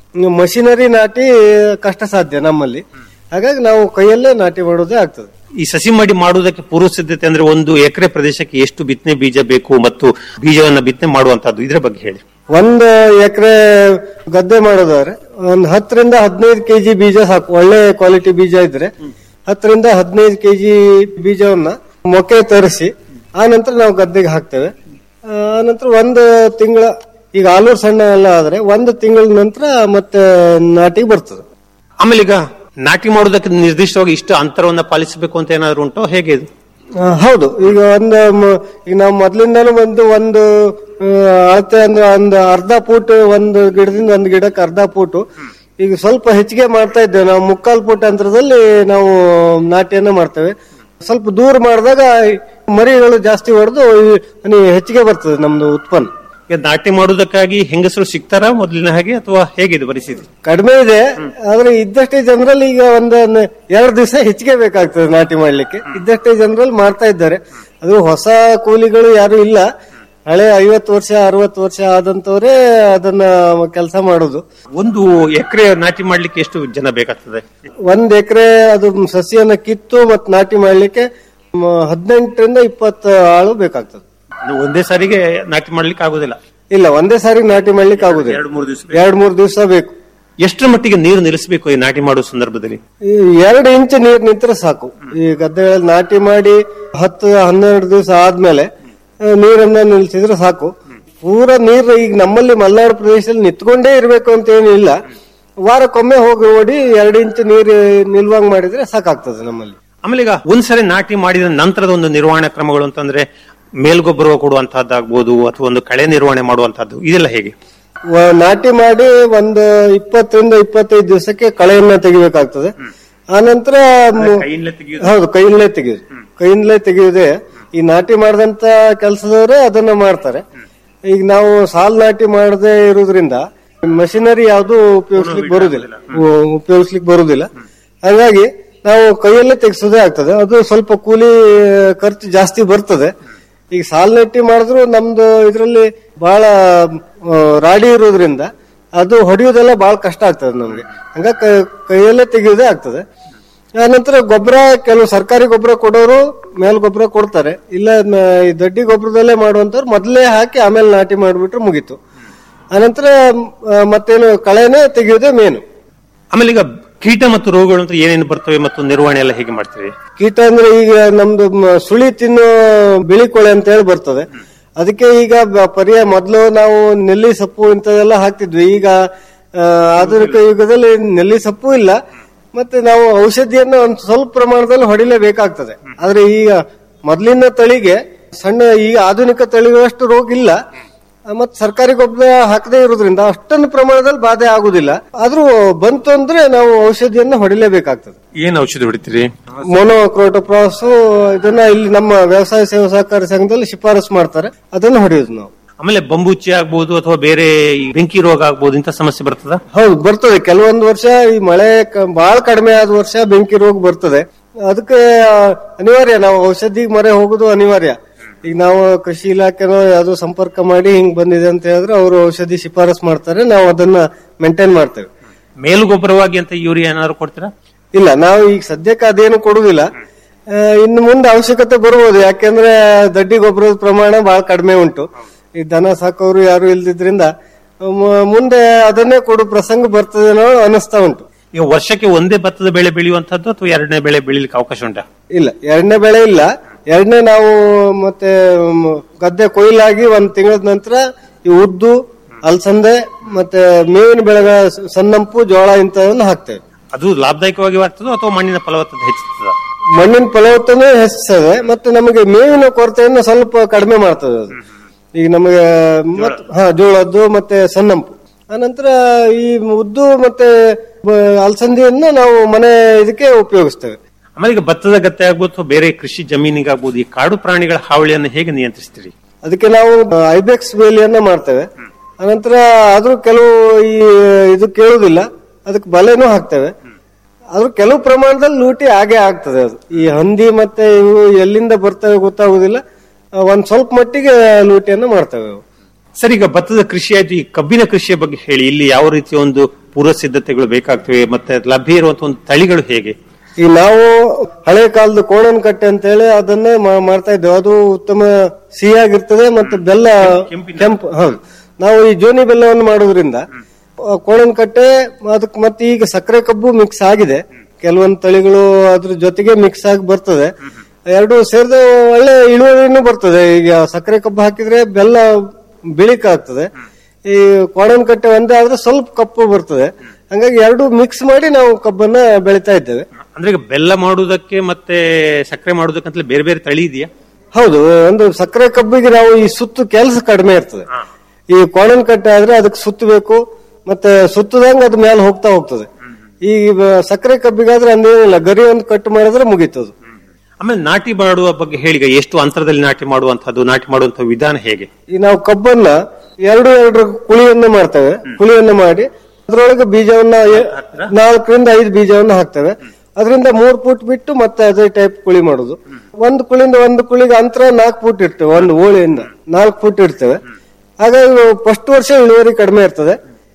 ಮಷಿನರಿ ನಾಟಿ ಕಷ್ಟ ಸಾಧ್ಯ ನಮ್ಮಲ್ಲಿ ಹಾಗಾಗಿ ನಾವು ಕೈಯಲ್ಲೇ ನಾಟಿ ಮಾಡೋದೇ ಆಗ್ತದೆ ಈ ಸಸಿ ಮಡಿ ಮಾಡುವುದಕ್ಕೆ ಪೂರ್ವ ಸಿದ್ಧತೆ ಅಂದ್ರೆ ಒಂದು ಎಕರೆ ಪ್ರದೇಶಕ್ಕೆ ಎಷ್ಟು ಬಿತ್ತನೆ ಬೀಜ ಬೇಕು ಮತ್ತು ಬೀಜವನ್ನ ಬಿತ್ತನೆ ಮಾಡುವಂತದ್ದು ಇದ್ರ ಬಗ್ಗೆ ಹೇಳಿ ಒಂದು ಎಕರೆ ಗದ್ದೆ ಮಾಡೋದಾದ್ರೆ ಒಂದು ಹತ್ತರಿಂದ ಹದಿನೈದು ಕೆಜಿ ಬೀಜ ಸಾಕು ಒಳ್ಳೆ ಕ್ವಾಲಿಟಿ ಬೀಜ ಇದ್ರೆ ಹತ್ತರಿಂದ ಹದಿನೈದು ಕೆಜಿ ಬೀಜವನ್ನ ಮೊಕ್ಕೆ ತರಿಸಿ ಆ ನಂತರ ನಾವು ಗದ್ದೆಗೆ ಹಾಕ್ತೇವೆ ಆ ನಂತರ ಒಂದು ತಿಂಗಳ ಈಗ ಆಲೂರು ಸಣ್ಣ ಎಲ್ಲ ಆದ್ರೆ ಒಂದು ತಿಂಗಳ ನಂತರ ಮತ್ತೆ ನಾಟಿಗೆ ಬರ್ತದೆ ಆಮೇಲೆ ಈಗ ನಾಟಿ ಮಾಡುವುದಕ್ಕೆ ನಿರ್ದಿಷ್ಟವಾಗಿ ಇಷ್ಟು ಅಂತರವನ್ನ ಪಾಲಿಸಬೇಕು ಅಂತ ಏನಾದ್ರು ಉಂಟೋ ಹೇಗೆ ಇದು ಆ, ಹೌದು ಈಗ ಒಂದು ಮ- ಈಗ ನಾವು ಮೊದ್ಲಿಂದಾನು ಒಂದು ಒಂದು ಆ, ಅಳತೆ ಅಂದ್ರೆ ಒಂದು ಅರ್ಧ ಫೂಟ್ ಒಂದು ಗಿಡದಿಂದ ಒಂದು ಗಿಡಕ್ಕೆ ಅರ್ಧ ಫೂಟು ಈಗ ಸ್ವಲ್ಪ ಹೆಚ್ಚಿಗೆ ಮಾಡ್ತಾ ಇದ್ದೇವೆ ನಾವು ಮುಕ್ಕಾಲು ಫೂಟ್ ಅಂತರದಲ್ಲಿ ನಾವು ನಾಟ್ಯನ ಮಾಡ್ತೇವೆ ಸ್ವಲ್ಪ ದೂರ ಮಾಡಿದಾಗ ಮರಿಗಳು ಜಾಸ್ತಿ ಹೊಡೆದು ಹೆಚ್ಚಿಗೆ ಬರ್ತದೆ ನಮ್ದು ಉತ್ಪನ್ನ ಈಗ ನಾಟಿ ಮಾಡುವುದಕ್ಕಾಗಿ ಹೆಂಗಸರು ಸಿಗ್ತಾರಾ ಮೊದಲಿನ ಹಾಗೆ ಅಥವಾ ಹೇಗಿದೆ ಪರಿಸ್ಥಿತಿ ಕಡಿಮೆ ಇದೆ ಆದ್ರೆ ಇದ್ದಷ್ಟೇ ಜನರಲ್ಲಿ ಈಗ ಒಂದು ಎರಡು ದಿವಸ ಹೆಚ್ಚಿಗೆ ಬೇಕಾಗ್ತದೆ ನಾಟಿ ಮಾಡ್ಲಿಕ್ಕೆ ಇದ್ದಷ್ಟೇ ಜನರಲ್ಲಿ ಮಾಡ್ತಾ ಇದ್ದಾರೆ ಅದು ಹೊಸ ಕೂಲಿಗಳು ಯಾರು ಇಲ್ಲ ಹಳೆ ಐವತ್ತು ವರ್ಷ ಅರವತ್ತು ವರ್ಷ ಆದಂತವರೇ ಅದನ್ನ ಕೆಲಸ ಮಾಡೋದು ಒಂದು ಎಕರೆ ನಾಟಿ ಮಾಡ್ಲಿಕ್ಕೆ ಎಷ್ಟು ಜನ ಬೇಕಾಗ್ತದೆ ಒಂದ್ ಎಕರೆ ಅದು ಸಸಿಯನ್ನ ಕಿತ್ತು ಮತ್ ನಾಟಿ ಮಾಡ್ಲಿಕ್ಕೆ ಮ, ಹದಿನೆಂಟರಿಂದ ಇಪ್ಪತ್ತು ಆಳು ಬೇಕಾಗ್ತದೆ ಅದು ಒಂದೇ ಸಾರಿಗೆ ನಾಟಿ ಮಾಡ್ಲಿಕ್ಕೆ ಆಗುದಿಲ್ಲ ಇಲ್ಲ ಒಂದೇ ಸಾರಿ ನಾಟಿ ಮಾಡ್ಲಿಕ್ಕೆ ಆಗುದಿಲ್ಲ ಎರಡು ಮೂರು ದಿವಸ ಎರಡ್ ಮೂರು ದಿವಸ ಬೇಕು ಎಷ್ಟರ ಮಟ್ಟಿಗೆ ನೀರು ನಿಲ್ಲಿಸಬೇಕು ಈ ನಾಟಿ ಮಾಡುವ ಸಂದರ್ಭದಲ್ಲಿ ಈ ಎರಡು ಇಂಚ್ ನೀರ್ ನಿಂತ್ರೆ ಸಾಕು ಈ ಗದ್ದೆಗಳಲ್ಲಿ ನಾಟಿ ಮಾಡಿ ಹತ್ತು ಹನ್ನೆರಡು ದಿವಸ ಆದ್ಮೇಲೆ ಆ, ನೀರನ್ನ ನಿಲ್ಸಿದ್ರೆ ಸಾಕು ಪೂರ ನೀರು ಈಗ ನಮ್ಮಲ್ಲಿ ಮಲೆನಾಡು ಪ್ರದೇಶದಲ್ಲಿ ನಿಂತ್ಕೊಂಡೇ ಇರ್ಬೇಕು ಅಂತ ಏನಿಲ್ಲ ವಾರಕ್ಕೊಮ್ಮೆ ಹೋಗಿ ಓಡಿ ಎರಡು ಇಂಚ್ ನೀರು ನಿಲ್ವಂಗ್ ಮಾಡಿದ್ರೆ ಸಾಕಾಗ್ತದೆ ನಮ್ಮಲ್ಲಿ ಆಮೇಲೆ ಈಗ ಒಂದ್ಸರಿ ನಾಟಿ ಮಾಡಿದ ನಂತರದ ಒಂದು ನಿರ್ವಹಣಾ ಕ್ರಮಗಳು ಅಂತಂದ್ರೆ ಮೇಲ್ಗೊಬ್ಬರ ಕೊಡುವಂತಹದ್ದಾಗ್ಬೋದು ಅಥವಾ ಒಂದು ಕಳೆ ನಿರ್ವಹಣೆ ಮಾಡುವಂತಹದ್ದು ಇದೆಲ್ಲ ಹೇಗೆ ವ- ನಾಟಿ ಮಾಡಿ ಒಂದು ಇಪ್ಪತ್ತರಿಂದ ಇಪ್ಪತ್ತೈದು ದಿವಸಕ್ಕೆ ಕಳೆಯನ್ನ ತೆಗಿಬೇಕಾಗ್ತದೆ ಆನಂತರ ಮು- ಹೌದು ಕೈಯಿಂದಲೇ ತೆಗೆಯುದು ಕೈಯಿಂದಲೇ ತೆಗೆಯುವುದೇ ಈ ನಾಟಿ ಮಾಡಿದಂತ ಕೆಲಸದವರೇ ಅದನ್ನ ಮಾಡ್ತಾರೆ ಈಗ ನಾವು ಸಾಲ್ ನಾಟಿ ಮಾಡದೇ ಇರೋದ್ರಿಂದ ಮಷಿನರಿ ಯಾವುದು ಉಪಯೋಗಿಸ್ಲಿಕ್ಕೆ ಬರುದಿಲ್ಲ ಉ- ಉಪಯೋಗಿಸ್ಲಿಕ್ಕೆ ಬರುದಿಲ್ಲ ಹಾಗಾಗಿ ನಾವು ಕೈಯಲ್ಲೇ ತೆಗೆಸೋದೇ ಆಗ್ತದೆ ಅದು ಸ್ವಲ್ಪ ಕೂಲಿ ಖರ್ಚು ಜಾಸ್ತಿ ಬರ್ತದೆ ಈಗ ಸಾಲ್ ನೆಟ್ಟಿ ಮಾಡಿದ್ರು ನಮ್ದು ಇದರಲ್ಲಿ ಬಹಳ ಆ, ರಾಡಿ ಇರೋದ್ರಿಂದ ಅದು ಹೊಡೆಯೋದೆಲ್ಲ ಬಹಳ ಕಷ್ಟ ಆಗ್ತದೆ ನಮ್ಗೆ ಹಂಗ ಕೈಯಲ್ಲೇ ತೆಗೆಯೋದೇ ಆಗ್ತದೆ ಆ ನಂತರ ಗೊಬ್ಬರ ಕೆಲವು ಸರ್ಕಾರಿ ಗೊಬ್ಬರ ಕೊಡೋರು ಮೇಲ್ ಗೊಬ್ಬರ ಕೊಡ್ತಾರೆ ಇಲ್ಲ ನ- ಈ ದಡ್ಡಿ ಗೊಬ್ಬರದಲ್ಲೇ ಮಾಡುವಂತವ್ರು ಮೊದಲೇ ಹಾಕಿ ಆಮೇಲೆ ನಾಟಿ ಮಾಡಿಬಿಟ್ರೆ ಮುಗೀತು ಆನಂತರ ಆ, ಮತ್ತೇನು ಕಳೆನೇ ತೆಗೆಯೋದೇ ಮೇನು ಆಮೇಲೆ ಈಗ ಕೀಟ ಮತ್ತು ರೋಗಗಳು ಅಂತ ಏನೇನು ಬರ್ತವೆ ಮತ್ತು ನಿರ್ವಹಣೆ ಎಲ್ಲ ಹೇಗೆ ಮಾಡ್ತೀವಿ ಕೀಟ ಅಂದ್ರೆ ಈಗ ನಮ್ದು ಮ- ಸುಳಿ ತಿನ್ನೋ ಬಿಳಿ ಕೊಳೆ ಅಂತ ಹೇಳಿ ಬರ್ತದೆ ಅದಕ್ಕೆ ಈಗ ಬ- ಪರ್ಯಾಯ ಮೊದಲು ನಾವು ನೆಲ್ಲಿ ಸೊಪ್ಪು ಇಂಥದೆಲ್ಲ ಹಾಕ್ತಿದ್ವಿ ಈಗ ಆ, ಆಧುನಿಕ ಯುಗದಲ್ಲಿ ನೆಲ್ಲಿ ಸೊಪ್ಪು ಇಲ್ಲ ಮತ್ತೆ ನಾವು ಔಷಧಿಯನ್ನು ಒಂದು ಸ್ವಲ್ಪ ಪ್ರಮಾಣದಲ್ಲಿ ಹೊಡಿಲೇಬೇಕಾಗ್ತದೆ ಆದ್ರೆ ಈಗ ಮೊದಲಿನ ತಳಿಗೆ ಸಣ್ಣ ಈಗ ಆಧುನಿಕ ತಳಿಗಳಷ್ಟು ರೋಗ ಇಲ್ಲ ಮತ್ ಸರ್ಕಾರಿ ಗೊಬ್ಬರ ಹಾಕದೇ ಇರೋದ್ರಿಂದ ಅಷ್ಟೊಂದು ಪ್ರಮಾಣದಲ್ಲಿ ಬಾಧೆ ಆಗುದಿಲ್ಲ ಆದ್ರೂ ಬಂತು ಅಂದ್ರೆ ನಾವು ಔಷಧಿಯನ್ನ ಹೊಡಿಲೇಬೇಕಾಗ್ತದೆ ಏನ್ ಔಷಧಿ ಹೊಡಿತೀರಿ ಮೊನೋಕ್ರೋಟೋಪ್ರಾಸ್ ಇದನ್ನ ಇಲ್ಲಿ ನಮ್ಮ ವ್ಯವಸಾಯ ಸೇವಾ ಸಹಕಾರಿ ಸಂಘದಲ್ಲಿ ಶಿಫಾರಸು ಮಾಡ್ತಾರೆ ಅದನ್ನ ಹೊಡೆಯೋದು ನಾವು ಆಮೇಲೆ ಬಂಬುಚ್ಚಿ ಆಗ್ಬೋದು ಅಥವಾ ಬೇರೆ ಈ ಬೆಂಕಿ ರೋಗ ಆಗ್ಬೋದು ಇಂಥ ಸಮಸ್ಯೆ ಬರ್ತದ ಹೌದು ಬರ್ತದೆ ಕೆಲವೊಂದು ವರ್ಷ ಈ ಮಳೆ ಕ- ಬಹಳ ಕಡಿಮೆ ಆದ ವರ್ಷ ಬೆಂಕಿ ರೋಗ ಬರ್ತದೆ ಅದಕ್ಕೆ ಆ, ಅನಿವಾರ್ಯ ನಾವು ಔಷಧಿಗೆ ಮೊರೆ ಹೋಗುದು ಅನಿವಾರ್ಯ ಈಗ ನಾವು ಕೃಷಿ ಇಲಾಖೆನೋ ಯಾವ್ದೋ ಸಂಪರ್ಕ ಮಾಡಿ ಹಿಂಗ್ ಬಂದಿದೆ ಅಂತ ಹೇಳಿದ್ರೆ ಅವರು ಔಷಧಿ ಶಿಫಾರಸು ಮಾಡ್ತಾರೆ ನಾವು ಅದನ್ನ ಮೇಂಟೈನ್ ಮಾಡ್ತೇವೆ ಮೇಲುಗೊಬ್ಬರವಾಗಿ ಅಂತ ಯೂರಿಯಾ ಏನಾದ್ರು ಕೊಡ್ತೀರಾ ಇಲ್ಲ ನಾವು ಈಗ ಸದ್ಯಕ್ಕೆ ಅದೇನು ಕೊಡುದಿಲ್ಲ ಆ, ಇನ್ನು ಮುಂದೆ ಅವಶ್ಯಕತೆ ಬರ್ಬೋದು ಯಾಕೆಂದ್ರೆ ದಡ್ಡಿ ಗೊಬ್ಬರದ ಪ್ರಮಾಣ ಬಹಳ ಕಡಿಮೆ ಉಂಟು ಈ ದನ ಸಾಕೋರು ಯಾರು ಇಲ್ದಿದ್ರಿಂದ ಮ- ಮುಂದೆ ಅದನ್ನೇ ಕೊಡು ಪ್ರಸಂಗ ಬರ್ತದೇನೋ ಅನಿಸ್ತಾ ಉಂಟು ಈಗ ವರ್ಷಕ್ಕೆ ಒಂದೇ ಭತ್ತದ ಬೆಳೆ ಬೆಳೆಯುವಂತದ್ದು ಅಥವಾ ಎರಡನೇ ಬೆಳೆ ಬೆಳಿಲಿಕ್ಕೆ ಅವಕಾಶ ಉಂಟಾ ಇಲ್ಲ ಎರಡನೇ ಬೆಳೆ ಇಲ್ಲ ಎರಡನೇ ನಾವು ಮತ್ತೆ ಮ್, ಗದ್ದೆ ಕೊಯ್ಲಾಗಿ ಒಂದ್ ತಿಂಗಳ ನಂತರ ಈ ಉದ್ದು ಅಲಸಂದೆ ಮತ್ತೆ ಮೇವಿನ ಬೆಳೆಗಳ ಸ- ಸನ್ನಂಪು ಜೋಳ ಇಂಥವನ್ನ ಹಾಕ್ತೇವೆ ಅದು ಲಾಭದಾಯಕವಾಗಿ ಆಗ್ತದೋ ಅಥವಾ ಮಣ್ಣಿನ ಫಲವತ್ತತೆ ಹೆಚ್ಚುತ್ತದ ಮಣ್ಣಿನ ಫಲವತ್ತತೆ ಹೆಚ್ಚಿಸ್ತದೆ ಮತ್ತೆ ನಮಗೆ ಮೇವಿನ ಕೊರತೆಯನ್ನು ಸ್ವಲ್ಪ ಕಡಿಮೆ ಮಾಡ್ತದೆ ಅದು ಈಗ ನಮಗೆ ಮತ್- ಹಾ ಜೋಳದ್ದು ಮತ್ತೆ ಸನ್ನಂಪು ಆನಂತರ ಈ ಉದ್ದು ಮತ್ತೆ ಬ- ಅಲಸಂದಿಯನ್ನ ನಾವು ಮನೆ ಇದಕ್ಕೆ ಉಪಯೋಗಿಸ್ತೇವೆ ಆಮೇಲೆ ಈಗ ಭತ್ತದ ಗದ್ದೆ ಆಗ್ಬೋದು ಅಥವಾ ಬೇರೆ ಕೃಷಿ ಜಮೀನಿಗಾಗ್ಬೋದು ಈ ಕಾಡು ಪ್ರಾಣಿಗಳ ಹಾವಳಿಯನ್ನು ಹೇಗೆ ನಿಯಂತ್ರಿಸ್ತೀರಿ ಅದಕ್ಕೆ ನಾವು ಐಬೆಕ್ಸ್ ಬೇಲಿಯನ್ನ ಮಾಡ್ತೇವೆ ಅನಂತರ ಆದ್ರೂ ಕೆಲವು ಈ ಇದು ಕೇಳುದಿಲ್ಲ ಅದಕ್ಕೆ ಬಲೆನೂ ಹಾಕ್ತೇವೆ ಆದ್ರೂ ಕೆಲವು ಪ್ರಮಾಣದಲ್ಲಿ ಲೂಟಿ ಆಗೇ ಆಗ್ತದೆ ಅದು ಈ ಹಂದಿ ಮತ್ತೆ ಇವು ಎಲ್ಲಿಂದ ಬರ್ತವೆ ಗೊತ್ತಾಗುದಿಲ್ಲ ಆ, ಒಂದ್ ಸ್ವಲ್ಪ ಮಟ್ಟಿಗೆ ಲೂಟಿಯನ್ನ ಮಾಡ್ತೇವೆ ಅವು. ಸರ್ ಈಗ ಭತ್ತದ ಕೃಷಿ ಆಯ್ತು ಈ ಕಬ್ಬಿನ ಕೃಷಿಯ ಬಗ್ಗೆ ಹೇಳಿ ಇಲ್ಲಿ ಯಾವ ರೀತಿಯ ಒಂದು ಪೂರ್ವ ಸಿದ್ಧತೆಗಳು ಬೇಕಾಗ್ತವೆ ಮತ್ತೆ ಲಭ್ಯ ಇರುವಂತಹ ಒಂದು ತಳಿಗಳು ಹೇಗೆ ಈ ನಾವು ಹಳೆ ಕಾಲದ ಕೋಣನ್ ಕಟ್ಟೆ ಅಂತ ಹೇಳಿ ಅದನ್ನೇ ಮಾ- ಮಾಡ್ತಾ ಇದ್ದೇವೆ ಅದು ಉತ್ತಮ ಸಿಹಿಯಾಗಿರ್ತದೆ ಮತ್ತೆ ಬೆಲ್ಲ ಕೆಂಪು ಹೌದು ನಾವು ಈ ಜೋನಿ ಬೆಲ್ಲವನ್ನು ಮಾಡೋದ್ರಿಂದ ಆ, ಕೋಣನ್ ಕಟ್ಟೆ ಅದಕ್ಕೆ ಮತ್ತೆ ಈಗ ಸಕ್ಕರೆ ಕಬ್ಬು ಮಿಕ್ಸ್ ಆಗಿದೆ ಕೆಲವೊಂದು ತಳಿಗಳು ಅದ್ರ ಜೊತೆಗೆ ಮಿಕ್ಸ್ ಆಗಿ ಬರ್ತದೆ ಎರಡು ಸೇರಿದ ಒಳ್ಳೆ ಇಳುವರಿನೂ ಬರ್ತದೆ ಈಗ ಸಕ್ಕರೆ ಕಬ್ಬು ಹಾಕಿದ್ರೆ ಬೆಲ್ಲ ಬಿಳಿಕ್ ಆಗ್ತದೆ ಈ ಕೋಣನ್ ಕಟ್ಟೆ ಒಂದೇ ಆದ್ರೆ ಸ್ವಲ್ಪ ಕಪ್ಪು ಬರ್ತದೆ ಹಂಗಾಗಿ ಎರಡು ಮಿಕ್ಸ್ ಮಾಡಿ ನಾವು ಕಬ್ಬನ್ನ ಬೆಳಿತಾ ಇದ್ದೇವೆ ಅಂದ್ರೆ ಈಗ ಬೆಲ್ಲ ಮಾಡುವುದಕ್ಕೆ ಮತ್ತೆ ಸಕ್ಕರೆ ಮಾಡುವುದಕ್ಕಂತಲೇ ಬೇರೆ ಬೇರೆ ತಳಿ ಇದೆಯಾ ಹೌದು ಒಂದು ಸಕ್ಕರೆ ಕಬ್ಬಿಗೆ ನಾವು ಈ ಸುತ್ತು ಕೆಲಸ ಕಡಿಮೆ ಇರ್ತದೆ ಈ ಕೋಣನ್ ಕಟ್ಟೆ ಆದ್ರೆ ಅದಕ್ಕೆ ಸುತ್ತಬೇಕು ಮತ್ತೆ ಸುತ್ತದಂಗ ಅದು ಮೇಲೆ ಹೋಗ್ತಾ ಹೋಗ್ತದೆ ಈ ಬ- ಸಕ್ಕರೆ ಕಬ್ಬಿಗಾದ್ರೆ ಅಂದೇನಿಲ್ಲ ಗರಿ ಒಂದು ಕಟ್ ಮಾಡಿದ್ರೆ ಮುಗೀತದು ಆಮೇಲೆ ನಾಟಿ ಮಾಡುವ ಬಗ್ಗೆ ಹೇಳಿ ಈಗ ಎಷ್ಟು ಅಂತರದಲ್ಲಿ ನಾಟಿ ಮಾಡುವಂತಹದ್ದು ನಾಟಿ ಮಾಡುವಂತಹ ವಿಧಾನ ಹೇಗೆ ಈ ನಾವು ಕಬ್ಬನ್ನ ಎರಡು ಎರಡು ಕುಳಿಯನ್ನ ಮಾಡ್ತೇವೆ ಕುಳಿಯನ್ನ ಮಾಡಿ ಅದ್ರೊಳಗೆ ಬೀಜವನ್ನ ಎ- ನಾಲ್ಕರಿಂದ ಐದು ಬೀಜವನ್ನ ಹಾಕ್ತೇವೆ ಅದರಿಂದ ಮೂರ್ ಫೂಟ್ ಬಿಟ್ಟು ಮತ್ತೆ ಅದೇ ಟೈಪ್ ಕುಳಿ ಮಾಡುದು ಒಂದು ಕುಳಿಯಿಂದ ಒಂದು ಕುಳಿಗೆ ಅಂತರ ನಾಲ್ಕು ಫೂಟ್ ಇರ್ತೇವೆ ಒಂದು ಓಳಿಯಿಂದ ನಾಲ್ಕು ಫೂಟ್ ಇರ್ತೇವೆ ಹಾಗಾಗಿ ಫಸ್ಟ್ ವರ್ಷ ಇಳುವರಿ ಕಡಿಮೆ ಇರ್ತದೆ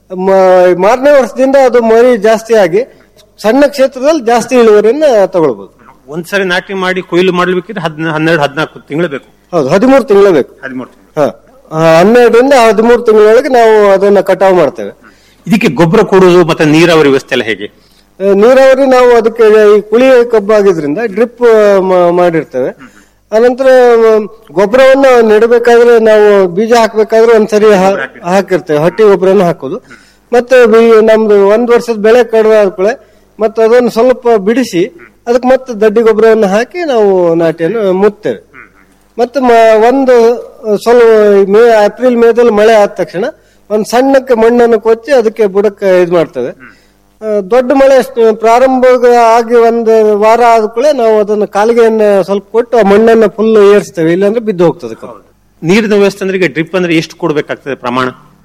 ಮ- ಮಾರನೇ ವರ್ಷದಿಂದ ಅದು ಮರಿ ಜಾಸ್ತಿ ಆಗಿ ಸಣ್ಣ ಕ್ಷೇತ್ರದಲ್ಲಿ ಜಾಸ್ತಿ ಇಳುವರಿಯನ್ನ ತಗೊಳ್ಬಹುದು ಒಂದ್ಸರಿ ನಾಟಿ ಮಾಡಿ ಕೊಯ್ಲು ಮಾಡ್ಲಿಕ್ಕಿದ್ರೆ ಹದಿನ ಹನ್ನೆರಡು ಹದಿನಾಲ್ಕು ತಿಂಗಳು ಬೇಕು ಹೌದು ಹದಿಮೂರು ತಿಂಗಳು ಬೇಕು ಹದಿಮೂರು ಹ ಆ, ಹನ್ನೆರಡರಿಂದ ಹದಿಮೂರು ತಿಂಗಳೊಳಗೆ ನಾವು ಅದನ್ನ ಕಟಾವು ಮಾಡ್ತೇವೆ ಇದಕ್ಕೆ ಗೊಬ್ಬರ ಕೊಡುವುದು ಮತ್ತೆ ನೀರಾವರಿ ವ್ಯವಸ್ಥೆ ಎಲ್ಲ ಹೇಗೆ ಆ, ನೀರಾವರಿ ನಾವು ಅದಕ್ಕೆ ಈ ಕುಳಿ ಕಬ್ಬಾಗಿದ್ರಿಂದ ಡ್ರಿಪ್ ಮಾಡಿರ್ತೇವೆ ಅನಂತರ ಮ್, ಗೊಬ್ಬರವನ್ನ ನೆಡಬೇಕಾದ್ರೆ ನಾವು ಬೀಜ ಹಾಕ್ಬೇಕಾದ್ರೆ ಒಂದ್ಸರಿ ಹಾ- ಹಾಕಿರ್ತೇವೆ ಹಟ್ಟಿ ಗೊಬ್ಬರನ ಹಾಕೋದು ಮತ್ತೆ ಬಿ- ನಮ್ದು ಒಂದ್ ವರ್ಷದ ಬೆಳೆ ಕಡಿಮೆ ಆದ್ಕೂಳೆ ಮತ್ತೆ ಅದನ್ನು ಸ್ವಲ್ಪ ಬಿಡಿಸಿ ಅದಕ್ಕೆ ಮತ್ತೆ ದಡ್ಡಿ ಗೊಬ್ಬರವನ್ನು ಹಾಕಿ ನಾವು ನಾಟಿಯನ್ನು ಮುತ್ತೇವೆ ಮತ್ತೆ ಮ- ಒಂದು ಸ್ವಲ್ಪ ಮೇ ಏಪ್ರಿಲ್ ಮೇದಲ್ಲಿ ಮಳೆ ಆದ ತಕ್ಷಣ ಒಂದ್ ಸಣ್ಣಕ್ಕೆ ಮಣ್ಣನ್ನು ಕೊಚ್ಚಿ ಅದಕ್ಕೆ ಬುಡಕ್ಕೆ ಇದು ಮಾಡ್ತೇವೆ ಆ, ದೊಡ್ಡ ಮಳೆ ಅಷ್ಟು ಪ್ರಾರಂಭ ಆಗಿ ಒಂದು ವಾರ ಆದ ಕೂಡಲೇ ನಾವು ಅದನ್ನ ಕಾಲಿಗೆಯನ್ನ ಸ್ವಲ್ಪ ಕೊಟ್ಟು ಆ ಮಣ್ಣನ್ನ ಫುಲ್ ಏರ್ಸ್ತೇವೆ ಇಲ್ಲಾಂದ್ರೆ ಬಿದ್ದು ಹೋಗ್ತದೆ ಕಬ್ಬು. ನೀರಿನ ವ್ಯವಸ್ಥೆ ಅಂದ್ರೆ ಈಗ ಡ್ರಿಪ್ ಅಂದ್ರೆ ಎಷ್ಟು ಕೊಡ್ಬೇಕಾಗ್ತದೆ ಪ್ರಮಾಣ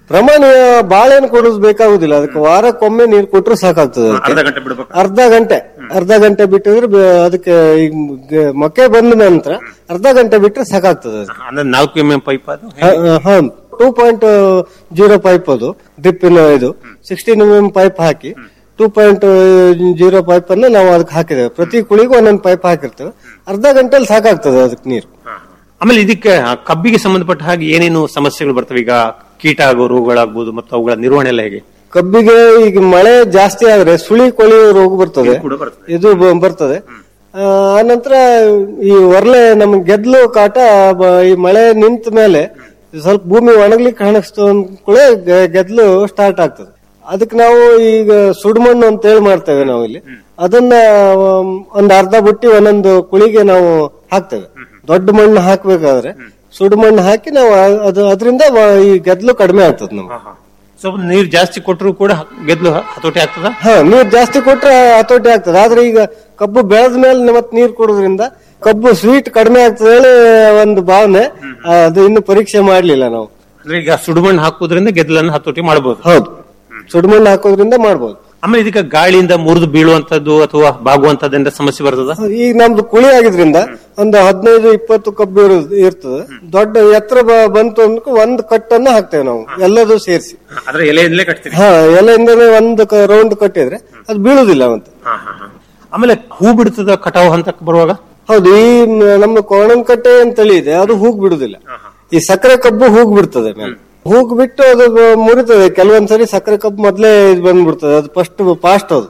ಪ್ರಮಾಣ ಬಾಳೆನು ಕೊಡೋದು ಬೇಕಾಗುದಿಲ್ಲ ಅದಕ್ಕೆ ವಾರಕ್ಕೊಮ್ಮೆ ನೀರು ಕೊಟ್ರೆ ಸಾಕಾಗ್ತದೆ ಅದಕ್ಕೆ. ಅರ್ಧ ಗಂಟೆ ಬಿಡ್ಬೇಕು ಅರ್ಧ ಗಂಟೆ ಅರ್ಧ ಗಂಟೆ ಬಿಟ್ಟಿದ್ರೆ ಬೆ- ಅದಕ್ಕೆ ಈಗ ಗ- ಮೊಕ್ಕೆ ಬಂದ ನಂತರ ಅರ್ಧ ಗಂಟೆ ಬಿಟ್ರೆ ಸಾಕಾಗ್ತದೆ ಅದಕ್ಕೆ. ಅಂದ್ರೆ ನಾಲ್ಕು ಎಂ ಎಂ ಪೈಪ್ ಅದು ಹ ಟೂ ಪಾಯಿಂಟ್ ಜೀರೋ ಪೈಪ್ ಅದು ಡ್ರಿಪ್ಪಿನ ಇದು ಸಿಕ್ಸ್ಟೀನ್ ಎಂ ಎಂ ಪೈಪ್ ಹಾಕಿ ಟೂ ಪಾಯಿಂಟ್ ಜೀರೋ ಪೈಪ್ ಅನ್ನು ನಾವು ಅದಕ್ಕೆ ಹಾಕಿದ್ದೇವೆ ಪ್ರತಿ ಕುಳಿಗೂ ಒಂದೊಂದು ಪೈಪ್ ಹಾಕಿರ್ತೇವೆ ಅರ್ಧ ಗಂಟೆಲಿ ಸಾಕಾಗ್ತದೆ ಅದಕ್ಕೆ ನೀರು ಆಮೇಲೆ ಇದಕ್ಕೆ ಆ, ಕಬ್ಬಿಗೆ ಸಂಬಂಧಪಟ್ಟ ಹಾಗೆ ಏನೇನು ಸಮಸ್ಯೆಗಳು ಬರ್ತವೆ ಈಗ ಕೀಟ ಆಗೋ ರೋಗಗಳಾಗ್ಬೋದು ಮತ್ತು ಅವುಗಳ ನಿರ್ವಹಣೆ ಎಲ್ಲ ಹೇಗೆ ಕಬ್ಬಿಗೆ ಈಗ ಮಳೆ ಜಾಸ್ತಿ ಆದ್ರೆ ಸುಳಿ ಕೊಳಿ ರೋಗ ಬರ್ತದೆ ಇದು ಬ- ಬರ್ತದೆ ಆ, ಆನಂತರ ಈ ಒರ್ಲೆ ನಮ್ ಗೆದ್ಲು ಕಾಟ ಬ- ಈ ಮಳೆ ನಿಂತ ಮೇಲೆ ಸ್ವಲ್ಪ ಭೂಮಿ ಒಣಗ್ಲಿಕ್ಕೆ ಕಾಣಿಸ್ತು ಅಂದ್ಕೂಳೆ ಗೆ- ಗೆದ್ಲು ಸ್ಟಾರ್ಟ್ ಆಗ್ತದೆ ಅದಕ್ಕೆ ನಾವು ಈಗ ಸುಡುಮಣ್ಣು ಅಂತ ಹೇಳಿ ಮಾಡ್ತೇವೆ ನಾವು ಇಲ್ಲಿ ಅದನ್ನ ಆಮ್, ಒಂದ್ ಅರ್ಧ ಬುಟ್ಟಿ ಒಂದೊಂದು ಕುಳಿಗೆ ನಾವು ಹಾಕ್ತೇವೆ ದೊಡ್ಡ ಮಣ್ಣು ಹಾಕ್ಬೇಕಾದ್ರೆ ಸುಡು ಮಣ್ಣು ಹಾಕಿ ನಾವು ಆ- ಅದು ಅದರಿಂದ ಈ ಗೆದ್ಲು ಕಡಿಮೆ ಆಗ್ತದೆ ನಮ್ಗೆ ಸ್ವಲ್ಪ ನೀರು ಜಾಸ್ತಿ ಕೊಟ್ಟರು ಕೂಡ ಗೆದ್ಲು ಹತೋಟಿ ಆಗ್ತದ ಹಾ ನೀರ್ ಜಾಸ್ತಿ ಕೊಟ್ರೆ ಹತೋಟಿ ಆಗ್ತದೆ ಆದ್ರೆ ಈಗ ಕಬ್ಬು ಬೆಳೆದ ಮೇಲೆ ಮತ್ತೆ ನೀರ್ ಕೊಡೋದ್ರಿಂದ ಕಬ್ಬು ಸ್ವೀಟ್ ಕಡಿಮೆ ಆಗ್ತದೆ ಹೇಳಿ ಒಂದು ಭಾವನೆ ಆ, ಅದು ಇನ್ನು ಪರೀಕ್ಷೆ ಮಾಡ್ಲಿಲ್ಲ ನಾವು ಅಂದ್ರೆ ಈಗ ಸುಡುಮಣ್ಣು ಹಾಕುವುದರಿಂದ ಗೆದ್ದಲನ್ನು ಹತೋಟಿ ಮಾಡಬಹುದು ಹೌದು ಸುಡುಮಣ್ಣು ಹಾಕೋದ್ರಿಂದ ಮಾಡ್ಬೋದು ಆಮೇಲೆ ಇದಕ್ಕೆ ಗಾಳಿಯಿಂದ ಮುರಿದು ಬೀಳುವಂತದ್ದು ಅಥವಾ ಬಾಗುವಂತದ್ರಿಂದ ಸಮಸ್ಯೆ ಬರ್ತದ ಈಗ ನಮ್ದು ಕುಳಿ ಆಗಿದ್ರಿಂದ ಒಂದು ಹದಿನೈದು ಇಪ್ಪತ್ತು ಕಬ್ಬು ಇರೋದು ಇರ್ತದೆ ದೊಡ್ಡ ಎತ್ತರ ಬ- ಬಂತು ಅಂದ್ಕೊ ಒಂದ್ ಕಟ್ಟನ್ನು ಹಾಕ್ತೇವೆ ನಾವು ಎಲ್ಲದೂ ಸೇರಿಸಿ ಆದ್ರೆ ಎಲೆಯಿಂದಲೇ ಕಟ್ತೀರಿ ಹಾ ಎಲೆಯಿಂದಲೇ ಒಂದು ರೌಂಡ್ ಕಟ್ಟಿದ್ರೆ ಅದು ಬೀಳುದಿಲ್ಲ ಮತ್ತೆ ಆಮೇಲೆ ಹೂ ಬಿಡ್ತದ ಕಟಾವು ಹಂತಕ್ಕೆ ಬರುವಾಗ ಹೌದು ಈ ಮ- ನಮ್ಮ ಕೋಣನ್ ಕಟ್ಟೆ ಅಂತ ತಳಿ ಇದೆ ಅದು ಹೂಗ್ ಬಿಡುದಿಲ್ಲ ಈ ಸಕ್ಕರೆ ಕಬ್ಬು ಹೂಗ್ ಬಿಡ್ತದೆ ಮೇಲೆ ಹೂಗ್ ಬಿಟ್ಟು ಅದು ಬ- ಮುರಿತದೆ ಕೆಲವೊಂದ್ಸರಿ ಸಕ್ಕರೆ ಕಬ್ಬು ಮೊದ್ಲೇ ಇದ್ ಬಂದ್ಬಿಡ್ತದೆ ಅದು ಫಸ್ಟ್ ಫಾಸ್ಟ್ ಅದು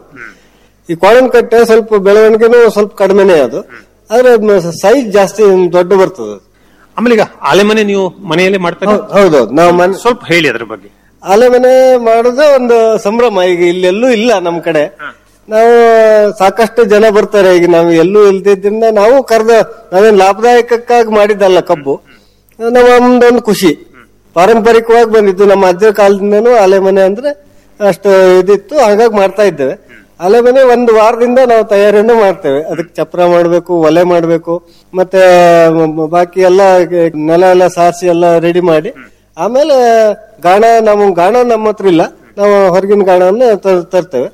ಈ ಕೋಣನ್ ಕಟ್ಟೆ ಸ್ವಲ್ಪ ಬೆಳವಣಿಗೆನೂ ಸ್ವಲ್ಪ ಕಡಿಮೆನೆ ಅದು ಆದ್ರೆ ಸೈಜ್ ಜಾಸ್ತಿ ದೊಡ್ಡ ಬರ್ತದೆ ಅದು. ಆಮೇಲೆ ಈಗ ಆಲೆಮನೆ ನೀವು ಮನೆಯಲ್ಲೇ ಮಾಡ್ತಾರೆ ಹೌದ್- ಹೌದೌದು ನಾವು ಮನೆ ಸ್ವಲ್ಪ ಹೇಳಿ ಅದ್ರ ಬಗ್ಗೆ ಆಲೆ ಮನೆ ಮಾಡೋದೇ ಒಂದು ಸಂಭ್ರಮ ಈಗ ಇಲ್ಲೆಲ್ಲೂ ಇಲ್ಲ ನಮ್ ಕಡೆ ನಾವು ಸಾಕಷ್ಟು ಜನ ಬರ್ತಾರೆ ಈಗ ನಾವು ಎಲ್ಲೂ ಇಲ್ದಿದ್ರಿಂದ ನಾವು ಕರೆದ ನಾವೇನ್ ಲಾಭದಾಯಕಕ್ಕಾಗಿ ಮಾಡಿದ್ದಲ್ಲ ಕಬ್ಬು ನಮ್ಮದೊಂದು ಖುಷಿ ಪಾರಂಪರಿಕವಾಗಿ ಬಂದಿದ್ದು ನಮ್ಮ ಅಜ್ಜರ ಕಾಲದಿಂದನೂ ಆಲೆ ಮನೆ ಅಂದ್ರೆ ಅಷ್ಟು ಇದಿತ್ತು ಹಾಗಾಗಿ ಮಾಡ್ತಾ ಇದ್ದೇವೆ ಆಲೆ ಮನೆ ಒಂದು ವಾರದಿಂದ ನಾವು ತಯಾರಿಯನ್ನು ಮಾಡ್ತೇವೆ ಅದಕ್ಕೆ ಚಪ್ರ ಮಾಡಬೇಕು ಒಲೆ ಮಾಡಬೇಕು ಮತ್ತೆ ಮ- ಬಾಕಿ ಎಲ್ಲ ನೆಲ ಎಲ್ಲ ಸಾರಿಸಿ ಎಲ್ಲ ರೆಡಿ ಮಾಡಿ ಆಮೇಲೆ ಗಾಣ ನಮ್ಮ ಗಾಣ ನಮ್ಮ ಹತ್ರ ಇಲ್ಲ ನಾವು ಹೊರಗಿನ ಗಾಣವನ್ನು ತ- ತರ್ತೇವೆ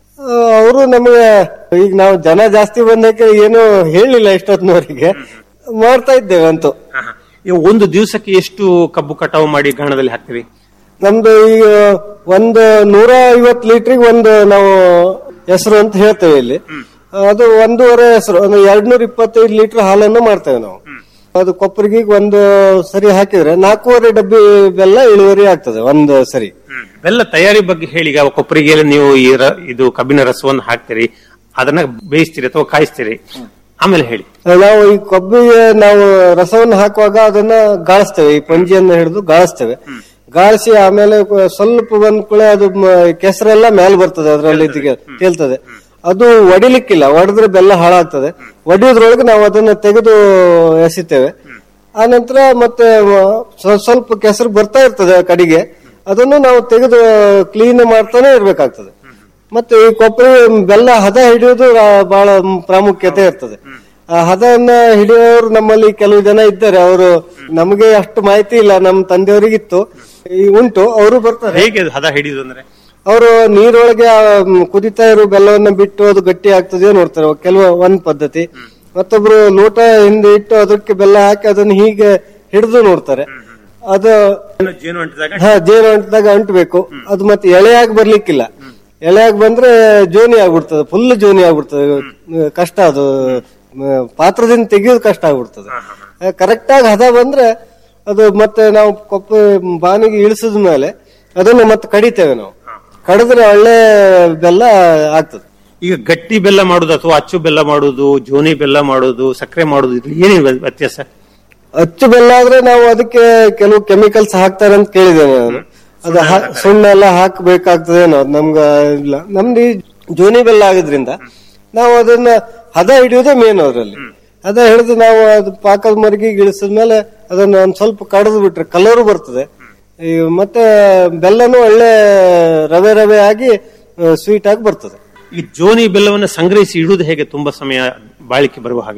ಅವರು ನಮಗೆ ಈಗ ನಾವು ಜನ ಜಾಸ್ತಿ ಬಂದಕ್ಕೆ ಏನು ಹೇಳಿಲ್ಲ ಇಷ್ಟೊತ್ತಿನವರೆಗೆ ಮಾಡ್ತಾ ಇದ್ದೇವೆ ಅಂತೂ ಈಗ ಒಂದು ದಿವಸಕ್ಕೆ ಎಷ್ಟು ಕಬ್ಬು ಕಟಾವು ಮಾಡಿ ಗಾಣದಲ್ಲಿ ಹಾಕ್ತೀರಿ ನಮ್ದು ಈಗ ಒಂದು ನೂರ ಐವತ್ತು ಲೀಟ್ರಿಗೆ ಒಂದು ನಾವು ಹೆಸರು ಅಂತ ಹೇಳ್ತೇವೆ ಇಲ್ಲಿ ಅದು ಒಂದೂವರೆ ಹೆಸರು ಒಂದು ಎರಡ್ನೂರ ಇಪ್ಪತ್ತೈದು ಲೀಟರ್ ಹಾಲನ್ನು ಮಾಡ್ತೇವೆ ನಾವು ಅದು ಕೊಪ್ಪರಿಗೆ ಒಂದು ಸರಿ ಹಾಕಿದ್ರೆ ನಾಲ್ಕೂವರೆ ಡಬ್ಬಿ ಬೆಲ್ಲ ಇಳುವರಿ ಆಗ್ತದೆ ಒಂದು ಸರಿ ಬೆಲ್ಲ ತಯಾರಿ ಬಗ್ಗೆ ಹೇಳಿ ಈಗ ಕೊಪ್ಪರಿಗೆ ನೀವು ಈ ರ- ಇದು ಕಬ್ಬಿನ ರಸವನ್ನು ಹಾಕ್ತೀರಿ ಅದನ್ನ ಬೇಯಿಸ್ತೀರಿ ಅಥವಾ ಕಾಯಿಸ್ತೀರಿ ಆಮೇಲೆ ಹೇಳಿ ನಾವು ಈ ಕೊಬ್ಬಿಗೆ ನಾವು ರಸವನ್ನು ಹಾಕುವಾಗ ಅದನ್ನ ಗಾಳಿಸ್ತೇವೆ ಈ ಪಂಜಿಯನ್ನು ಹಿಡಿದು ಗಾಳಿಸ್ತೇವೆ ಗಾಳಿಸಿ ಆಮೇಲೆ ಕ- ಸ್ವಲ್ಪ ಬಂದ ಕೂಡಲೇ ಅದು ಮ- ಕೆಸರೆಲ್ಲ ಮೇಲೆ ಬರ್ತದೆ ಅದರಲ್ಲಿ ತೇಲ್ತದೆ ಅದು ಒಡಿಲಿಕ್ಕಿಲ್ಲ ಒಡೆದ್ರೆ ಬೆಲ್ಲ ಹಾಳಾಗ್ತದೆ ಒಡೆಯೋದ್ರೊಳಗೆ ನಾವು ಅದನ್ನ ತೆಗೆದು ಎಸಿತೇವೆ ಆ ನಂತರ ಮತ್ತೆ ಮ- ಸ್ವ- ಸ್ವಲ್ಪ ಕೆಸರು ಬರ್ತಾ ಇರ್ತದೆ ಕಡೆಗೆ ಅದನ್ನು ನಾವು ತೆಗೆದು ಕ್ಲೀನ್ ಮಾಡ್ತಾನೆ ಇರ್ಬೇಕಾಗ್ತದೆ ಮತ್ತೆ ಈ ಕೊಬ್ಬರಿ ಬೆಲ್ಲ ಹದ ಹಿಡಿಯೋದು ರಾ- ಬಹಳ ಪ್ರಾಮುಖ್ಯತೆ ಇರ್ತದೆ ಆ ಹದವನ್ನ ಹಿಡಿಯೋರು ನಮ್ಮಲ್ಲಿ ಕೆಲವು ಜನ ಇದ್ದಾರೆ ಅವರು ನಮಗೆ ಅಷ್ಟು ಮಾಹಿತಿ ಇಲ್ಲ ನಮ್ಮ ತಂದೆಯವರಿಗಿತ್ತು ಈ ಉಂಟು ಅವರು ಬರ್ತಾರೆ ಹೇಗೆ ಅದು ಹದ ಹಿಡಿಯುದು ಅಂದ್ರೆ ಅವರು ನೀರೊಳಗೆ ಆ, ಮ್, ಕುದಿತಾ ಇರೋ ಬೆಲ್ಲವನ್ನ ಬಿಟ್ಟು ಅದು ಗಟ್ಟಿ ಆಗ್ತದೆಯೋ ನೋಡ್ತಾರೆ ಕೆಲವು ಒಂದ್ ಪದ್ಧತಿ ಮತ್ತೊಬ್ರು ಲೋಟ ಹಿಂದೆ ಇಟ್ಟು ಅದಕ್ಕೆ ಬೆಲ್ಲ ಹಾಕಿ ಅದನ್ನ ಹೀಗೆ ಹಿಡಿದು ನೋಡ್ತಾರೆ ಅದು ಜೇನು ಅಂಟಿದಾಗ ಹಾ ಜೇನು ಅಂಟಿದಾಗ ಅಂಟಬೇಕು ಅದು ಮತ್ತೆ ಎಳೆಯಾಗಿ ಬರ್ಲಿಕ್ಕಿಲ್ಲ ಎಳೆಯಾಗಿ ಬಂದ್ರೆ ಜೋನಿ ಆಗ್ಬಿಡ್ತದೆ ಫುಲ್ ಜೋನಿ ಆಗ್ಬಿಡ್ತದೆ ಅಹ್, ಕಷ್ಟ ಅದು ಅಹ್, ಪಾತ್ರದಿಂದ ತೆಗಿಯೋದು ಕಷ್ಟ ಆಗ್ಬಿಡ್ತದೆ ಕರೆಕ್ಟ್ ಆಗಿ ಹದ ಬಂದ್ರೆ ಅದು ಮತ್ತೆ ನಾವು ಕೊಪ್ಪ ಬಾನಿಗೆ ಇಳಿಸಿದ ಮೇಲೆ ಅದನ್ನ ಮತ್ತೆ ಕಡಿತೇವೆ ನಾವು ಕಡಿದ್ರೆ ಒಳ್ಳೆ ಬೆಲ್ಲ ಆಗ್ತದೆ ಈಗ ಗಟ್ಟಿ ಬೆಲ್ಲ ಮಾಡುದು ಅಥವಾ ಅಚ್ಚು ಬೆಲ್ಲ ಮಾಡುದು ಜೋನಿ ಬೆಲ್ಲ ಮಾಡುದು ಸಕ್ಕರೆ ಮಾಡುದು ಇದು ಏನೇನು ವ್ಯ- ವ್ಯತ್ಯಾಸ ಅಚ್ಚು ಬೆಲ್ಲ ಆದ್ರೆ ನಾವು ಅದಕ್ಕೆ ಕೆಲವು ಕೆಮಿಕಲ್ಸ್ ಹಾಕ್ತಾರೆ ಅಂತ ಕೇಳಿದ್ದೇನೆ ನಾನು ಅದು ಹಾ- ಸುಣ್ಣ ಎಲ್ಲ ಹಾಕಬೇಕಾಗ್ತದೇನೋ ಅದು ನಮ್ಗ ಇಲ್ಲ ನಮ್ದು ಈ ಜೋನಿ ಬೆಲ್ಲ ಆಗಿದ್ರಿಂದ ನಾವು ಅದನ್ನ ಹದ ಹಿಡಿಯೋದೇ ಮೇನ್ ಅದರಲ್ಲಿ ಹದ ಹಿಡಿದು ನಾವು ಅದು ಪಾಕದ ಮರಿಗೆ ಇಳಿಸಿದ್ಮೇಲೆ ಅದನ್ನ ಒಂದ್ ಸ್ವಲ್ಪ ಕಡದು ಬಿಟ್ರೆ ಕಲರು ಬರ್ತದೆ ಈ ಮತ್ತೆ ಬೆಲ್ಲನೂ ಒಳ್ಳೆ ರವೆ ರವೆ ಆಗಿ ಸ್ವೀಟ್ ಆಗಿ ಬರ್ತದೆ ಈ ಜೋನಿ ಬೆಲ್ಲವನ್ನು ಸಂಗ್ರಹಿಸಿ ಇಡುವುದು ಹೇಗೆ ತುಂಬಾ ಸಮಯ ಬಾಳಿಕೆ ಬರುವ ಹಾಗೆ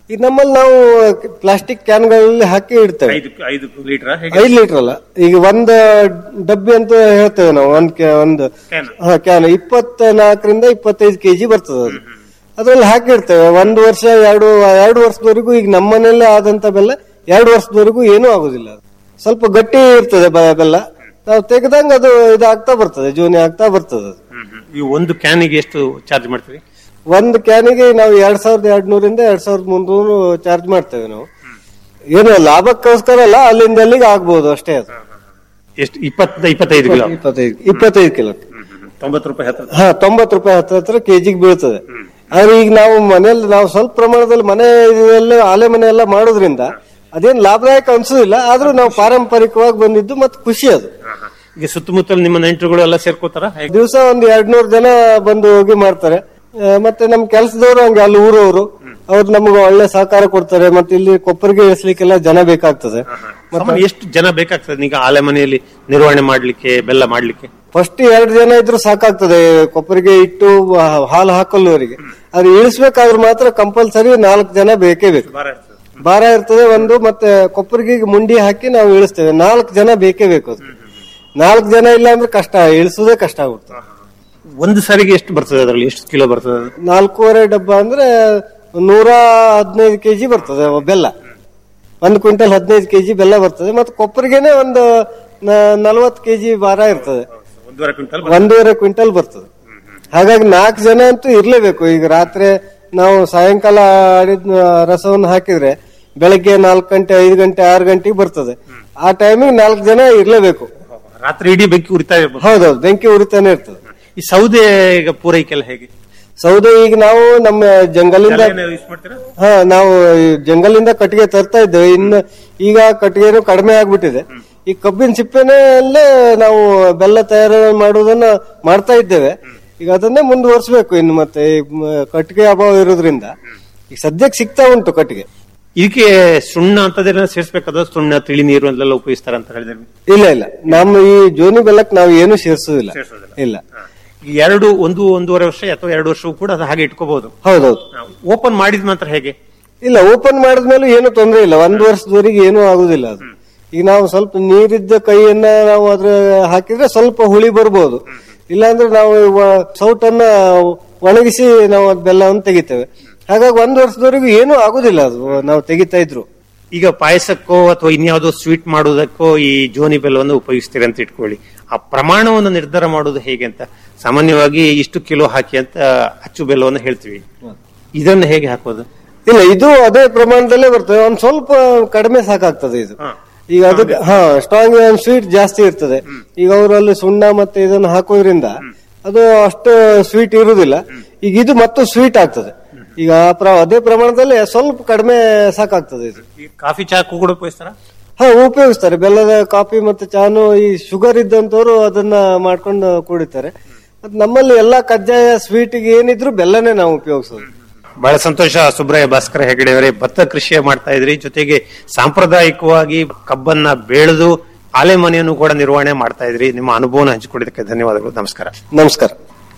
ಈಗ ನಮ್ಮಲ್ಲಿ ನಾವು ಪ್ಲಾಸ್ಟಿಕ್ ಕ್ಯಾನ್ಗಳಲ್ಲಿ ಹಾಕಿ ಇಡ್ತೇವೆ ಐದು ಐದು ಲೀಟರ್ ಐದು ಲೀಟರ್ ಅಲ್ಲ ಈಗ ಒಂದ್ ಡಬ್ಬಿ ಅಂತ ಹೇಳ್ತೇವೆ ನಾವು ಒಂದ್ ಕ್ಯಾ- ಒಂದು ಕ್ಯಾನ್. ಹಾ ಕ್ಯಾನ್ ಇಪ್ಪತ್ತ ನಾಲ್ಕರಿಂದ ಇಪ್ಪತ್ತೈದು ಕೆಜಿ ಬರ್ತದೆ ಅದು ಅದ್ರಲ್ಲಿ ಹಾಕಿಡ್ತೇವೆ ಒಂದು ವರ್ಷ ಎರಡು ಎರಡು ವರ್ಷದವರೆಗೂ ಈಗ ನಮ್ಮ ಮನೆಯಲ್ಲೇ ಆದಂತ ಬೆಲ್ಲ ಎರಡು ವರ್ಷದವರೆಗೂ ಏನೂ ಆಗುದಿಲ್ಲ ಅದು ಸ್ವಲ್ಪ ಗಟ್ಟಿ ಇರ್ತದೆ ಬ- ಬೆಲ್ಲ ನಾವು ತೆಗೆದಂಗ ಅದು ಇದಾಗ್ತಾ ಬರ್ತದೆ ಜೋನಿ ಆಗ್ತಾ ಬರ್ತದೆ ಅದು ಈ ಒಂದು ಕ್ಯಾನಿಗೆ ಎಷ್ಟು ಚಾರ್ಜ್ ಮಾಡ್ತೀವಿ ಒಂದು ಕ್ಯಾನಿಗೆ ನಾವು ಎರಡ್ ಸಾವಿರದ ಎರಡ್ ನೂರಿಂದ ಎರಡ್ ಸಾವಿರದ ಮುನ್ನೂರು ಚಾರ್ಜ್ ಮಾಡ್ತೇವೆ ನಾವು ಏನು ಲಾಭಕ್ಕೋಸ್ಕರ ಅಲ್ಲ ಅಲ್ಲಿಂದ ಅಲ್ಲಿಗೆ ಆಗ್ಬಹುದು ಅಷ್ಟೇ ಅದು ಎಷ್ಟು ಇಪ್ಪತ್ತ ಇಪ್ಪತ್ತೈದು ಕಿಲೋ ಇಪ್ಪತ್ತೈದು ಇಪ್ಪತ್ತೈದು ಕಿಲೋ ತೊಂಬತ್ತು ರೂಪಾಯಿ ಹತ್ರ ಹಾ ತೊಂಬತ್ತು ರೂಪಾಯಿ ಹತ್ರ ಹತ್ರ ಕೆಜಿಗೆ ಬೀಳ್ತದೆ ಆದ್ರೆ ಈಗ ನಾವು ಮನೆಯಲ್ಲಿ ನಾವು ಸ್ವಲ್ಪ ಪ್ರಮಾಣದಲ್ಲಿ ಮನೆ ಇದೆಲ್ಲ ಆಲೆ ಮನೆ ಎಲ್ಲ ಮಾಡೋದ್ರಿಂದ ಅದೇನ್ ಲಾಭದಾಯಕ ಅನ್ಸೋದಿಲ್ಲ ಆದ್ರೂ ನಾವು ಪಾರಂಪರಿಕವಾಗಿ ಬಂದಿದ್ದು ಮತ್ತೆ ಖುಷಿ ಅದು ಈಗ ಸುತ್ತಮುತ್ತಲು ನಿಮ್ಮ ನೆಂಟರುಗಳು ಎಲ್ಲ ಸೇರ್ಕೋತಾರ ಹೇಗೆ? ದಿವಸ ಒಂದ್ ಎರಡ್ ನೂರ್ ಜನ ಬಂದು ಹೋಗಿ ಮಾಡ್ತಾರೆ ಆ, ಮತ್ತೆ ನಮ್ ಕೆಲಸದವರು ಹಂಗೆ ಅಲ್ಲಿ ಊರವರು ಅವ್ರು ನಮ್ಗೆ ಒಳ್ಳೆ ಸಹಕಾರ ಕೊಡ್ತಾರೆ ಮತ್ತೆ ಇಲ್ಲಿ ಕೊಪ್ಪರಿಗೆ ಇಳಿಸ್ಲಿಕ್ಕೆಲ್ಲ ಜನ ಬೇಕಾಗ್ತದೆ ಸಾಮಾನ್ಯ ಎಷ್ಟು ಜನ ಬೇಕಾಗ್ತದೆ ಈಗ ಆಲೆ ಮನೆಯಲ್ಲಿ ನಿರ್ವಹಣೆ ಮಾಡ್ಲಿಕ್ಕೆ ಬೆಲ್ಲ ಮಾಡ್ಲಿಕ್ಕೆ ಫಸ್ಟ್ ಎರಡು ಜನ ಇದ್ರು ಸಾಕಾಗ್ತದೆ ಕೊಪ್ಪರಿಗೆ ಇಟ್ಟು ಆ, ಹಾಲು ಹಾಕಲ್ಲುವರಿಗೆ ಅದು ಇಳಿಸ್ಬೇಕಾದ್ರೆ ಮಾತ್ರ ಕಂಪಲ್ಸರಿ ನಾಲ್ಕು ಜನ ಬೇಕೇ ಬೇಕು ಭಾರ ಇರ್ತದೆ ಒಂದು ಮತ್ತೆ ಕೊಪ್ಪರಿಗೆ ಮುಂಡಿ ಹಾಕಿ ನಾವು ಇಳಿಸ್ತೇವೆ ನಾಲ್ಕು ಜನ ಬೇಕೇ ಬೇಕು ಅದು ನಾಲ್ಕು ಜನ ಇಲ್ಲ ಅಂದ್ರೆ ಕಷ್ಟ ಇಳಿಸೋದೇ ಕಷ್ಟ ಆಗುತ್ತೆ ಒಂದು ಸಾರಿಗೆ ಎಷ್ಟು ಬರ್ತದೆ ಅದರಲ್ಲಿ ಎಷ್ಟು ಕಿಲೋ ಬರ್ತದೆ ಅದು? ನಾಲ್ಕೂವರೆ ಡಬ್ಬ ಅಂದ್ರೆ ನೂರ ಹದಿನೈದು ಕೆಜಿ ಬರ್ತದೆ ಬೆಲ್ಲ ಒಂದು ಕ್ವಿಂಟಲ್ ಹದಿನೈದು ಕೆಜಿ ಬೆಲ್ಲ ಬರ್ತದೆ ಮತ್ತೆ ಕೊಪ್ಪರಿಗೆನೆ ಒಂದು ನಲವತ್ತು ಕೆಜಿ ಭಾರ ಇರ್ತದೆ ಒಂದೂವರೆ ಕ್ವಿಂಟಲ್ ಒಂದೂವರೆ ಕ್ವಿಂಟಲ್ ಬರ್ತದೆ ಹಾಗಾಗಿ ನಾಲ್ಕು ಜನ ಅಂತೂ ಇರ್ಲೇಬೇಕು ಈಗ ರಾತ್ರಿ ನಾವು ಸಾಯಂಕಾಲ ಆಡಿದ ರಸವನ್ನು ಹಾಕಿದ್ರೆ ಬೆಳಗ್ಗೆ ನಾಲ್ಕು ಗಂಟೆ ಐದು ಗಂಟೆ ಆರು ಗಂಟೆಗೆ ಬರ್ತದೆ ಆ ಟೈಮಿಗೆ ನಾಲ್ಕು ಜನ ಇರ್ಲೇಬೇಕು ರಾತ್ರಿ ಇಡೀ ಬೆಂಕಿ ಉರಿತಾ ಇರ್ಬೋದು ಹೌದೌದು ಬೆಂಕಿ ಉರಿತಾನೆ ಇರ್ತದೆ ಈ ಸೌದೆ ಈಗ ಪೂರೈಕೆ ಎಲ್ಲ ಹೇಗೆ ಸೌದೆ ಈಗ ನಾವು ನಮ್ಮ ಜಂಗಲಿಂದ ಯೂಸ್ ಮಾಡ್ತೀರಾ ಹಾ ನಾವು ಈ ಜಂಗಲಿಂದ ಕಟ್ಟಿಗೆ ತರ್ತಾ ಇದ್ದೇವೆ ಇನ್ನು ಈಗ ಕಟ್ಟಿಗೆನೂ ಕಡಿಮೆ ಆಗ್ಬಿಟ್ಟಿದೆ ಈ ಕಬ್ಬಿನ ಸಿಪ್ಪೆನಲ್ಲೇ ನಾವು ಬೆಲ್ಲ ತಯಾರು ಮಾಡುವುದನ್ನ ಮಾಡ್ತಾ ಇದ್ದೇವೆ ಈಗ ಅದನ್ನೇ ಮುಂದುವರಿಸಬೇಕು ಇನ್ನು ಮತ್ತೆ ಈ ಮ- ಕಟ್ಟಿಗೆ ಅಭಾವ ಇರೋದ್ರಿಂದ ಈಗ ಸದ್ಯಕ್ಕೆ ಸಿಗ್ತಾ ಉಂಟು ಕಟ್ಟಿಗೆ ಇದಕ್ಕೆ ಸುಣ್ಣ ಅಂತದೆಲ್ಲ ಸೇರಿಸಬೇಕಾದ ಸುಣ್ಣ ತಿಳಿ ನೀರು ಅಂತೆಲ್ಲ ಉಪಯೋಗಿಸ್ತಾರ ಅಂತ ಹೇಳಿದ್ರೆ ಇಲ್ಲ ಇಲ್ಲ ನಮ್ಮ ಈ ಜೋನಿ ಬೆಲ್ಲಕ್ಕೆ ನಾವು ಏನು ಸೇರಿಸುದಿಲ್ಲ ಇಲ್ಲ ಈ ಎರಡು ಒಂದು ಒಂದೂವರೆ ವರ್ಷ ಅಥವಾ ಎರಡು ವರ್ಷವೂ ಕೂಡ ಅದು ಹಾಗೆ ಇಟ್ಕೋಬಹುದು ಹೌದೌದು ಓಪನ್ ಮಾಡಿದ ನಂತರ ಹೇಗೆ ಇಲ್ಲ ಓಪನ್ ಮಾಡಿದ್ಮೇಲೂ ಏನು ತೊಂದರೆ ಇಲ್ಲ ಒಂದು ವರ್ಷದವರೆಗೆ ಏನೂ ಆಗುದಿಲ್ಲ ಅದು ಈಗ ನಾವು ಸ್ವಲ್ಪ ನೀರಿದ್ದ ಕೈಯನ್ನ ನಾವು ಅದ್ರ ಹಾಕಿದ್ರೆ ಸ್ವಲ್ಪ ಹುಳಿ ಬರ್ಬೋದು ಇಲ್ಲಾಂದ್ರೆ ನಾವು ಇವ- ಸೌಟನ್ನ ಒಣಗಿಸಿ ನಾವು ಅದ್ ಬೆಲ್ಲವನ್ನು ತೆಗಿತೇವೆ ಹಾಗಾಗಿ ಒಂದು ವರ್ಷದವರೆಗೂ ಏನೂ ಆಗುದಿಲ್ಲ ಅದು ನಾವು ತೆಗಿತಾ ಇದ್ರು ಈಗ ಪಾಯಸಕ್ಕೋ ಅಥವಾ ಇನ್ಯಾವುದೋ ಸ್ವೀಟ್ ಮಾಡುವುದಕ್ಕೋ ಈ ಜೋನಿ ಬೆಲ್ಲವನ್ನು ಉಪಯೋಗಿಸ್ತೀರಿ ಅಂತ ಇಟ್ಕೊಳ್ಳಿ ಆ ಪ್ರಮಾಣವನ್ನು ನಿರ್ಧಾರ ಮಾಡುವುದು ಹೇಗೆ ಅಂತ ಸಾಮಾನ್ಯವಾಗಿ ಇಷ್ಟು ಕಿಲೋ ಹಾಕಿ ಅಂತ ಅಚ್ಚು ಬೆಲ್ಲವನ್ನು ಹೇಳ್ತೀವಿ ಇದನ್ನು ಹೇಗೆ ಹಾಕೋದು ಇಲ್ಲ ಇದು ಅದೇ ಪ್ರಮಾಣದಲ್ಲೇ ಬರ್ತದೆ ಒಂದ್ ಸ್ವಲ್ಪ ಕಡಿಮೆ ಸಾಕಾಗ್ತದೆ ಇದು ಈಗ ಅದಕ್ಕೆ ಹಾ ಸ್ಟ್ರಾಂಗ್ ಸ್ವೀಟ್ ಜಾಸ್ತಿ ಇರ್ತದೆ ಈಗ ಅವರಲ್ಲಿ ಸುಣ್ಣ ಮತ್ತೆ ಇದನ್ನು ಹಾಕೋದ್ರಿಂದ ಅದು ಅಷ್ಟು ಸ್ವೀಟ್ ಇರುವುದಿಲ್ಲ ಈಗ ಇದು ಮತ್ತು ಸ್ವೀಟ್ ಆಗ್ತದೆ ಈಗ ಆ ಪ್ರ- ಅದೇ ಪ್ರಮಾಣದಲ್ಲಿ ಸ್ವಲ್ಪ ಕಡಿಮೆ ಸಾಕಾಗ್ತದೆ ಇದು ಈ ಕಾಫಿ ಚಾ ಕೂಡ ಉಪಯೋಗಿಸ್ತಾರ ಹಾ ಉಪಯೋಗಿಸ್ತಾರೆ ಬೆಲ್ಲದ ಕಾಫಿ ಮತ್ತೆ ಚಾನು ಈ ಶುಗರ್ ಇದ್ದಂತವ್ರು ಅದನ್ನ ಮಾಡ್ಕೊಂಡು ಕುಡಿತಾರೆ ಮತ್ತ್ ನಮ್ಮಲ್ಲಿ ಎಲ್ಲಾ ಕಜ್ಜಾಯ ಸ್ವೀಟಿಗೆ ಏನಿದ್ರು ಬೆಲ್ಲನೇ ನಾವು ಉಪಯೋಗಿಸೋದು ಬಹಳ ಸಂತೋಷ ಸುಬ್ರಾಯ ಭಾಸ್ಕರ ಹೆಗಡೆ ಅವರೇ ಭತ್ತ ಕೃಷಿ ಮಾಡ್ತಾ ಇದ್ರಿ ಜೊತೆಗೆ ಸಾಂಪ್ರದಾಯಿಕವಾಗಿ ಕಬ್ಬನ್ನ ಬೆಳೆದು ಆಲೆ ಮನೆಯನ್ನು ಕೂಡ ನಿರ್ವಹಣೆ ಮಾಡ್ತಾ ಇದ್ರಿ ನಿಮ್ಮ ಅನುಭವನ ಹಂಚಿಕೊಂಡಿದ್ದಕ್ಕೆ ಧನ್ಯವಾದಗಳು ನಮಸ್ಕಾರ ನಮಸ್ಕಾರ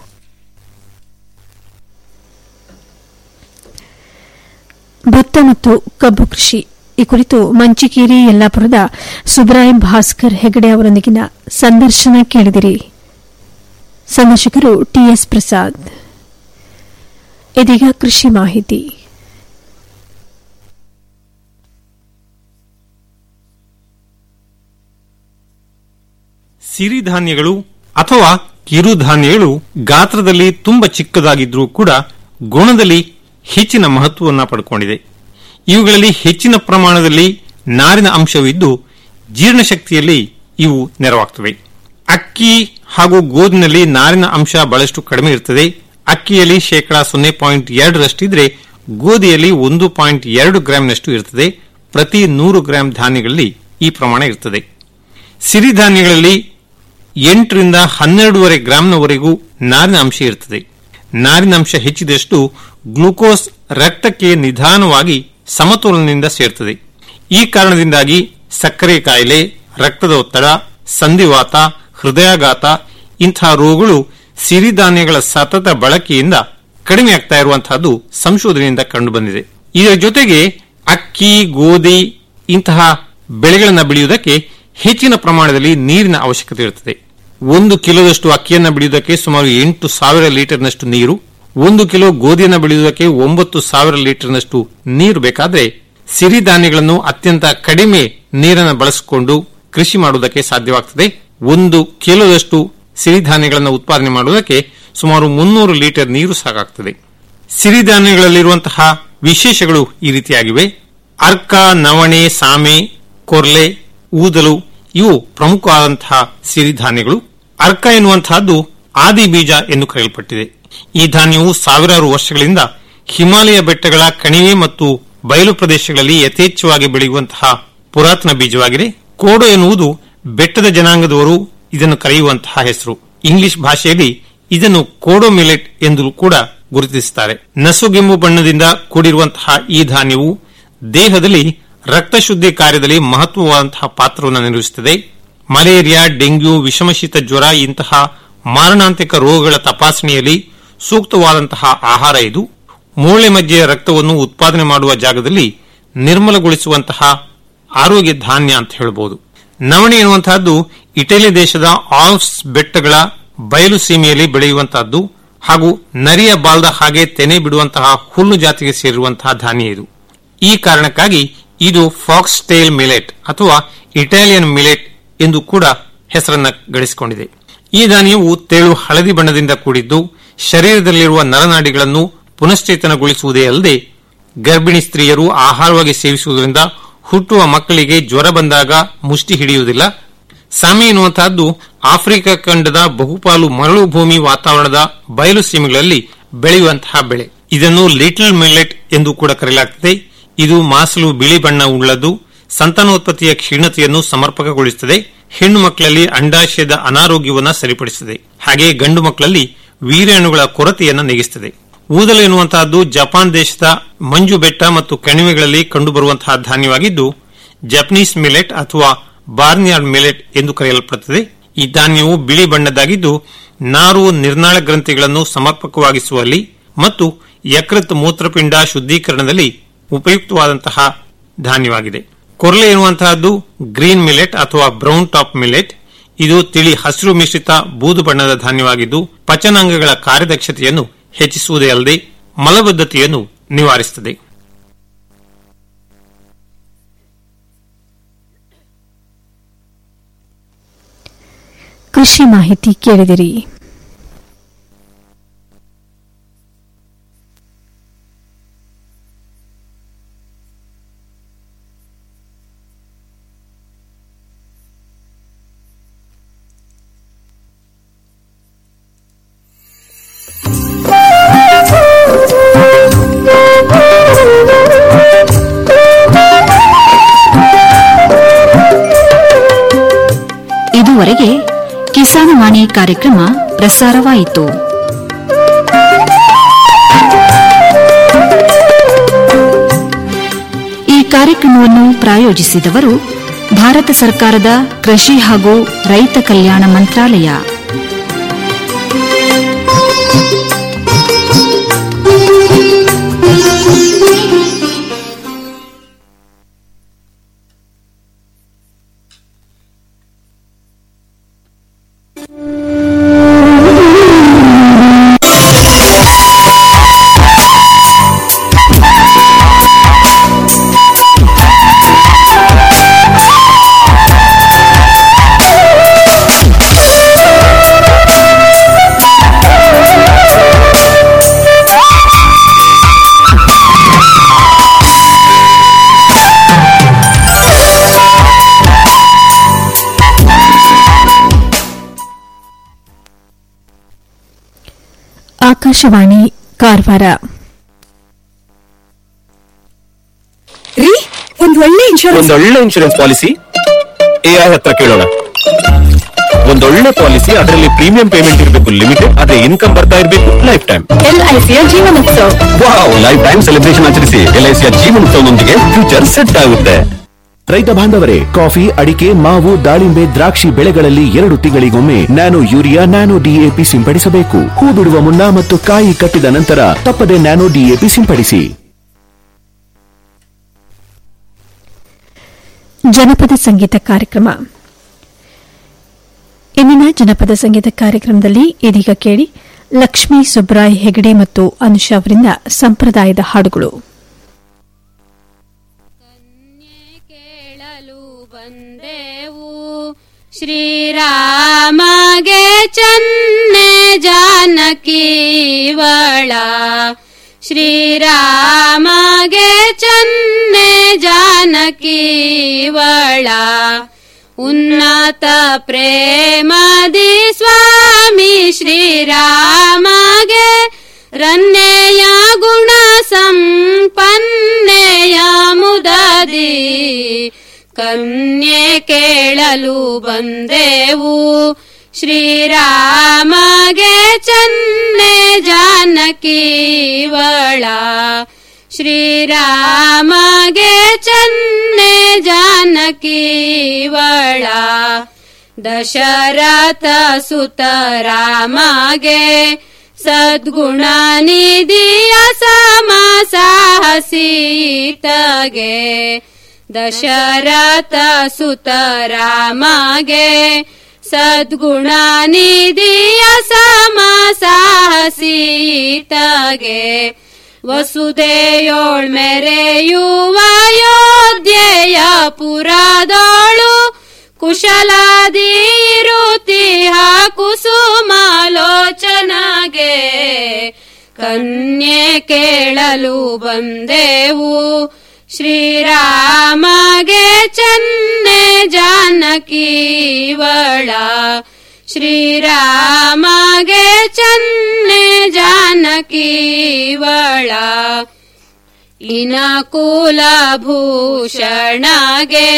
ಭತ್ತ ಮತ್ತು ಕಬ್ಬು ಕೃಷಿ ಈ ಕುರಿತು ಮಂಚಿಕೇರಿ ಯಲ್ಲಾಪುರದ ಸುಬ್ರಾಯಂ ಭಾಸ್ಕರ್ ಹೆಗಡೆ ಅವರೊಂದಿಗಿನ ಸಂದರ್ಶನ ಕೇಳಿದಿರಿ ಸಂದರ್ಶಕರು ಟಿಎಸ್ ಪ್ರಸಾದ್ ಇದೀಗ ಕೃಷಿ ಮಾಹಿತಿ ಸಿರಿಧಾನ್ಯಗಳು ಅಥವಾ ಕಿರುಧಾನ್ಯಗಳು ಗಾತ್ರದಲ್ಲಿ ತುಂಬಾ ಚಿಕ್ಕದಾಗಿದ್ರೂ ಕೂಡ ಗುಣದಲ್ಲಿ ಹೆಚ್ಚಿನ ಮಹತ್ವವನ್ನು ಪಡ್ಕೊಂಡಿದೆ ಇವುಗಳಲ್ಲಿ ಹೆಚ್ಚಿನ ಪ್ರಮಾಣದಲ್ಲಿ ನಾರಿನ ಅಂಶವಿದ್ದು ಜೀರ್ಣಶಕ್ತಿಯಲ್ಲಿ ಇವು ನೆರವಾಗ್ತವೆ ಅಕ್ಕಿ ಹಾಗೂ ಗೋಧಿನಲ್ಲಿ ನಾರಿನ ಅಂಶ ಬಹಳಷ್ಟು ಕಡಿಮೆ ಇರುತ್ತದೆ ಅಕ್ಕಿಯಲ್ಲಿ ಶೇಕಡಾ ಸೊನ್ನೆ ಪಾಯಿಂಟ್ ಎರಡರಷ್ಟಿದ್ರೆ ಗೋಧಿಯಲ್ಲಿ ಒಂದು ಪಾಯಿಂಟ್ ಎರಡು ಗ್ರಾಂನಷ್ಟು ಇರುತ್ತದೆ ಪ್ರತಿ ನೂರು ಗ್ರಾಂ ಧಾನ್ಯಗಳಲ್ಲಿ ಈ ಪ್ರಮಾಣ ಇರುತ್ತದೆ ಸಿರಿಧಾನ್ಯಗಳಲ್ಲಿ ಎಂಟರಿಂದ ಹನ್ನೆರಡೂವರೆ ಗ್ರಾಂನವರೆಗೂ ನಾರಿನ ಅಂಶ ಇರುತ್ತದೆ ನಾರಿನ ಅಂಶ ಹೆಚ್ಚಿದಷ್ಟು ಗ್ಲೂಕೋಸ್ ರಕ್ತಕ್ಕೆ ನಿಧಾನವಾಗಿ ಸಮತೋಲನದಿಂದ ಸೇರ್ತದೆ ಈ ಕಾರಣದಿಂದಾಗಿ ಸಕ್ಕರೆ ಕಾಯಿಲೆ ರಕ್ತದ ಒತ್ತಡ ಸಂಧಿವಾತ ಹೃದಯಾಘಾತ ಇಂತಹ ರೋಗಗಳು ಸಿರಿಧಾನ್ಯಗಳ ಸತತ ಬಳಕೆಯಿಂದ ಕಡಿಮೆಯಾಗ್ತಾ ಇರುವಂತಹದ್ದು ಸಂಶೋಧನೆಯಿಂದ ಕಂಡುಬಂದಿದೆ ಇದರ ಜೊತೆಗೆ ಅಕ್ಕಿ ಗೋಧಿ ಇಂತಹ ಬೆಳೆಗಳನ್ನು ಬೆಳೆಯುವುದಕ್ಕೆ ಹೆಚ್ಚಿನ ಪ್ರಮಾಣದಲ್ಲಿ ನೀರಿನ ಅವಶ್ಯಕತೆ ಇರುತ್ತದೆ ಒಂದು ಕಿಲೋದಷ್ಟು ಅಕ್ಕಿಯನ್ನು ಬೆಳೆಯುವುದಕ್ಕೆ ಸುಮಾರು ಎಂಟು ಸಾವಿರ ಲೀಟರ್ನಷ್ಟು ನೀರು ಒಂದು ಕಿಲೋ ಗೋಧಿಯನ್ನು ಬೆಳೆಯುವುದಕ್ಕೆ ಒಂಬತ್ತು ಸಾವಿರ ಲೀಟರ್ನಷ್ಟು ನೀರು ಬೇಕಾದರೆ ಸಿರಿಧಾನ್ಯಗಳನ್ನು ಅತ್ಯಂತ ಕಡಿಮೆ ನೀರನ್ನು ಬಳಸಿಕೊಂಡು ಕೃಷಿ ಮಾಡುವುದಕ್ಕೆ ಸಾಧ್ಯವಾಗುತ್ತದೆ ಒಂದು ಕಿಲೋದಷ್ಟು ಸಿರಿಧಾನ್ಯಗಳನ್ನು ಉತ್ಪಾದನೆ ಮಾಡುವುದಕ್ಕೆ ಸುಮಾರು ಮುನ್ನೂರು ಲೀಟರ್ ನೀರು ಸಾಕಾಗುತ್ತದೆ ಸಿರಿಧಾನ್ಯಗಳಲ್ಲಿರುವಂತಹ ವಿಶೇಷಗಳು ಈ ರೀತಿಯಾಗಿವೆ ಅರ್ಕ ನವಣೆ ಸಾಮೆ ಕೊರ್ಲೆ ಊದಲು ಇವು ಪ್ರಮುಖವಾದಂತಹ ಸಿರಿಧಾನ್ಯಗಳು ಅರ್ಕ ಎನ್ನುವಂತಹದ್ದು ಆದಿ ಬೀಜ ಎಂದು ಕರೆಯಲ್ಪಟ್ಟಿದೆ ಈ ಧಾನ್ಯವು ಸಾವಿರಾರು ವರ್ಷಗಳಿಂದ ಹಿಮಾಲಯ ಬೆಟ್ಟಗಳ ಕಣಿವೆ ಮತ್ತು ಬಯಲು ಪ್ರದೇಶಗಳಲ್ಲಿ ಯಥೇಚ್ಛವಾಗಿ ಬೆಳೆಯುವಂತಹ ಪುರಾತನ ಬೀಜವಾಗಿದೆ ಕೋಡೋ ಎನ್ನುವುದು ಬೆಟ್ಟದ ಜನಾಂಗದವರು ಇದನ್ನು ಕರೆಯುವಂತಹ ಹೆಸರು ಇಂಗ್ಲಿಷ್ ಭಾಷೆಯಲ್ಲಿ ಇದನ್ನು ಕೋಡೋ ಮಿಲೆಟ್ ಎಂದು ಕೂಡ ಗುರುತಿಸುತ್ತಾರೆ ನಸುಗೆಂಬು ಬಣ್ಣದಿಂದ ಕೂಡಿರುವಂತಹ ಈ ಧಾನ್ಯವು ದೇಹದಲ್ಲಿ ರಕ್ತ ಶುದ್ಧಿ ಕಾರ್ಯದಲ್ಲಿ ಮಹತ್ವವಾದಂತಹ ಪಾತ್ರವನ್ನು ನಿರ್ವಹಿಸುತ್ತದೆ ಮಲೇರಿಯಾ ಡೆಂಗ್ಯೂ ವಿಷಮಶೀತ ಜ್ವರ ಇಂತಹ ಮಾರಣಾಂತಿಕ ರೋಗಗಳ ತಪಾಸಣೆಯಲ್ಲಿ ಸೂಕ್ತವಾದಂತಹ ಆಹಾರ ಇದು ಮೂಳೆ ಮಧ್ಯೆಯ ರಕ್ತವನ್ನು ಉತ್ಪಾದನೆ ಮಾಡುವ ಜಾಗದಲ್ಲಿ ನಿರ್ಮಲಗೊಳಿಸುವಂತಹ ಆರೋಗ್ಯ ಧಾನ್ಯ ಅಂತ ಹೇಳಬಹುದು ನವಣೆ ಎನ್ನುವಂತಹದ್ದು ಇಟಲಿ ದೇಶದ ಆಲ್ಪ್ಸ್ ಬೆಟ್ಟಗಳ ಬಯಲು ಸೀಮೆಯಲ್ಲಿ ಬೆಳೆಯುವಂತಹದ್ದು ಹಾಗೂ ನರಿಯ ಬಾಲ್ದ ಹಾಗೆ ತೆನೆ ಬಿಡುವಂತಹ ಹುಲ್ಲು ಜಾತಿಗೆ ಸೇರಿರುವಂತಹ ಧಾನ್ಯ ಇದು ಈ ಕಾರಣಕ್ಕಾಗಿ ಇದು ಫಾಕ್ಸ್ ಟೇಲ್ ಮಿಲೆಟ್ ಅಥವಾ ಇಟಾಲಿಯನ್ ಮಿಲೆಟ್ ಎಂದು ಕೂಡ ಹೆಸರನ್ನ ಗಳಿಸಿಕೊಂಡಿದೆ ಈ ಧಾನ್ಯವು ತೆಳು ಹಳದಿ ಬಣ್ಣದಿಂದ ಕೂಡಿದ್ದು ಶರೀರದಲ್ಲಿರುವ ನರನಾಡಿಗಳನ್ನು ಪುನಶ್ಚೇತನಗೊಳಿಸುವುದೇ ಅಲ್ಲದೆ ಗರ್ಭಿಣಿ ಸ್ತ್ರೀಯರು ಆಹಾರವಾಗಿ ಸೇವಿಸುವುದರಿಂದ ಹುಟ್ಟುವ ಮಕ್ಕಳಿಗೆ ಜ್ವರ ಬಂದಾಗ ಮುಷ್ಟಿ ಹಿಡಿಯುವುದಿಲ್ಲ ಸಾಮೆ ಎನ್ನುವಂತಹದ್ದು ಆಫ್ರಿಕಾ ಖಂಡದ ಬಹುಪಾಲು ಮರಳು ಭೂಮಿ ವಾತಾವರಣದ ಬಯಲು ಸೀಮೆಗಳಲ್ಲಿ ಬೆಳೆಯುವಂತಹ ಬೆಳೆ ಇದನ್ನು ಲಿಟಲ್ ಮಿಲೆಟ್ ಎಂದು ಕೂಡ ಕರೆಯಲಾಗುತ್ತದೆ ಇದು ಮಾಸಲು ಬಿಳಿ ಬಣ್ಣ ಉಳ್ಳದ್ದು ಸಂತಾನೋತ್ಪತ್ತಿಯ ಕ್ಷೀಣತೆಯನ್ನು ಸಮರ್ಪಕಗೊಳಿಸುತ್ತದೆ ಹೆಣ್ಣು ಮಕ್ಕಳಲ್ಲಿ ಅಂಡಾಶಯದ ಅನಾರೋಗ್ಯವನ್ನು ಸರಿಪಡಿಸುತ್ತದೆ ಹಾಗೆ ಗಂಡು ಮಕ್ಕಳಲ್ಲಿ ವೀರ್ಯಾಣುಗಳ ಕೊರತೆಯನ್ನು ನೆಗೆಸುತ್ತದೆ ಊದಲು ಎನ್ನುವಂತಹದ್ದು ಜಪಾನ್ ದೇಶದ ಮಂಜು ಬೆಟ್ಟ ಮತ್ತು ಕಣಿವೆಗಳಲ್ಲಿ ಕಂಡುಬರುವಂತಹ ಧಾನ್ಯವಾಗಿದ್ದು ಜಪನೀಸ್ ಮಿಲೆಟ್ ಅಥವಾ ಬಾರ್ನಿಯಾರ್ಡ್ ಮಿಲೆಟ್ ಎಂದು ಕರೆಯಲ್ಪಡುತ್ತದೆ ಈ ಧಾನ್ಯವು ಬಿಳಿ ಬಣ್ಣದ್ದಾಗಿದ್ದು ನಾರು ನಿರ್ನಾಳ ಗ್ರಂಥಿಗಳನ್ನು ಸಮರ್ಪಕವಾಗಿಸುವಲ್ಲಿ ಮತ್ತು ಯಕೃತ್ ಮೂತ್ರಪಿಂಡ ಶುದ್ಧೀಕರಣದಲ್ಲಿ ಉಪಯುಕ್ತವಾದಂತಹ ಧಾನ್ಯವಾಗಿದೆ ಕೊರ್ಲೆ ಎನ್ನುವಂತಹದ್ದು ಗ್ರೀನ್ ಮಿಲೆಟ್ ಅಥವಾ ಬ್ರೌನ್ ಟಾಪ್ ಮಿಲೆಟ್ ಇದು ತಿಳಿ ಹಸಿರು ಮಿಶ್ರಿತ ಬೂದು ಬಣ್ಣದ ಧಾನ್ಯವಾಗಿದ್ದು ಪಚನಾಂಗಗಳ ಕಾರ್ಯದಕ್ಷತೆಯನ್ನು ಹೆಚ್ಚಿಸುವುದೇ ಅಲ್ಲದೆ ಮಲಬದ್ಧತೆಯನ್ನು ನಿವಾರಿಸುತ್ತದೆ ಕೃಷಿ ಮಾಹಿತಿ ಕೇಳಿದಿರಿ ಇದುವರೆಗೆ ಕಿಸಾನ್ ವಾಣಿ ಕಾರ್ಯಕ್ರಮ ಪ್ರಸಾರವಾಯಿತು ಈ ಕಾರ್ಯಕ್ರಮವನ್ನು ಪ್ರಾಯೋಜಿಸಿದವರು ಭಾರತ ಸರ್ಕಾರದ ಕೃಷಿ ಹಾಗೂ ರೈತ ಕಲ್ಯಾಣ ಮಂತ್ರಾಲಯ ಆಕಾಶವಾಣಿ ಕಾರವಾರ ರೀ ಒಂದ್ ಒಳ್ಳೆ ಇನ್ಶೂರೆನ್ಸ್ ಒಂದೊಳ್ಳೆ ಇನ್ಶೂರೆನ್ಸ್ ಪಾಲಿಸಿ ಎಐ ಹತ್ರ ಕೇಳೋಣ ಒಂದೊಳ್ಳೆ ಪಾಲಿಸಿ ಅದರಲ್ಲಿ ಪ್ರೀಮಿಯಂ ಪೇಮೆಂಟ್ ಇರಬೇಕು ಲಿಮಿಟೆಡ್ ಆದ್ರೆ ಇನ್ಕಮ್ ಬರ್ತಾ ಇರಬೇಕು ಲೈಫ್ ಟೈಮ್ ಎಲ್ಐಸಿಯ ಜೀವನೋತ್ಸವ ವಾವ್ ಲೈಫ್ ಟೈಮ್ ಸೆಲೆಬ್ರೇಷನ್ ಆಚರಿಸಿ ಎಲ್ಐಸಿಯ ಜೀವನೋತ್ಸವದೊಂದಿಗೆ ಫ್ಯೂಚರ್ ಸೆಟ್ ಆಗುತ್ತೆ ರೈತ ಬಾಂಧವರೇ ಕಾಫಿ ಅಡಿಕೆ ಮಾವು ದಾಳಿಂಬೆ ದ್ರಾಕ್ಷಿ ಬೆಳೆಗಳಲ್ಲಿ ಎರಡು ತಿಂಗಳಿಗೊಮ್ಮೆ ನ್ಯಾನೋ ಯೂರಿಯಾ ನ್ಯಾನೋ ಡಿಎಪಿ ಸಿಂಪಡಿಸಬೇಕು ಹೂ ಬಿಡುವ ಮುನ್ನ ಮತ್ತು ಕಾಯಿ ಕಟ್ಟಿದ ನಂತರ ತಪ್ಪದೆ ನ್ಯಾನೋ ಡಿಎಪಿ ಸಿಂಪಡಿಸಿ ಜನಪದ ಸಂಗೀತ ಕಾರ್ಯಕ್ರಮ ಇಂದಿನ ಜನಪದ ಸಂಗೀತ ಕಾರ್ಯಕ್ರಮದಲ್ಲಿ ಇದೀಗ ಕೇಳಿ ಲಕ್ಷ್ಮೀ ಸುಬ್ರಾಯ್ ಹೆಗಡೆ ಮತ್ತು ಅನುಷಾ ಅವರಿಂದ ಸಂಪ್ರದಾಯದ ಹಾಡುಗಳು ಶ್ರೀರಾಮಗೆ ಚನ್ನೆ ಜಾನಕಿ ವಳ ಶ್ರೀರಾಮಗೆ ಚನ್ನೆ ಜಾನಕಿ ವಳ ಉನ್ನತ ಪ್ರೇಮದಿ ಸ್ವಾಮಿ ಶ್ರೀರಾಮಗೆ ರನ್ನೆಯ ಗುಣ ಸಂಪನ್ನೆಯ ಮುದದಿ ಕನ್ಯೆ ಕೇಳಲು ಬಂದೆವು ಶ್ರೀರಾಮಗೆ ಚನ್ನೆ ಜಾನಕಿ ವಳ ಶ್ರೀರಾಮಗೆ ಚನ್ನೆ ಜಾನಕಿ ವಳ ದಶರಥ ಸುತ ರಾಮಗೆ ಸದ್ಗುಣ ನಿಧಿಯ ಸಮ ಸಾಹಸೀತಗೆ ದಶರಥ ಸುತ ರಾಮಗೆ ಸದ್ಗುಣ ನಿಧಿಯ ಸಮ ಸಾಹಸೀತಗೆ ವಸುದೆಯೋಳ್ ಮೆರೆಯುವ ಯೋಧ್ಯೆಯ ಪುರದೋಳು ಕುಶಲಾದಿರುತಿಹ ಕುಸುಮಾಲೋಚನಗೆ ಕನ್ಯೆ ಕೇಳಲು ಬಂದೆವು ಶ್ರೀರಾಮಗೆ ಚನ್ನೆ ಜಾನಕಿ ವಳ ಶ್ರೀರಾಮಗೆ ಚನ್ನೆ ಜಾನಕಿ ವಳ ಇನ ಕುಲಭೂಷಣಗೆ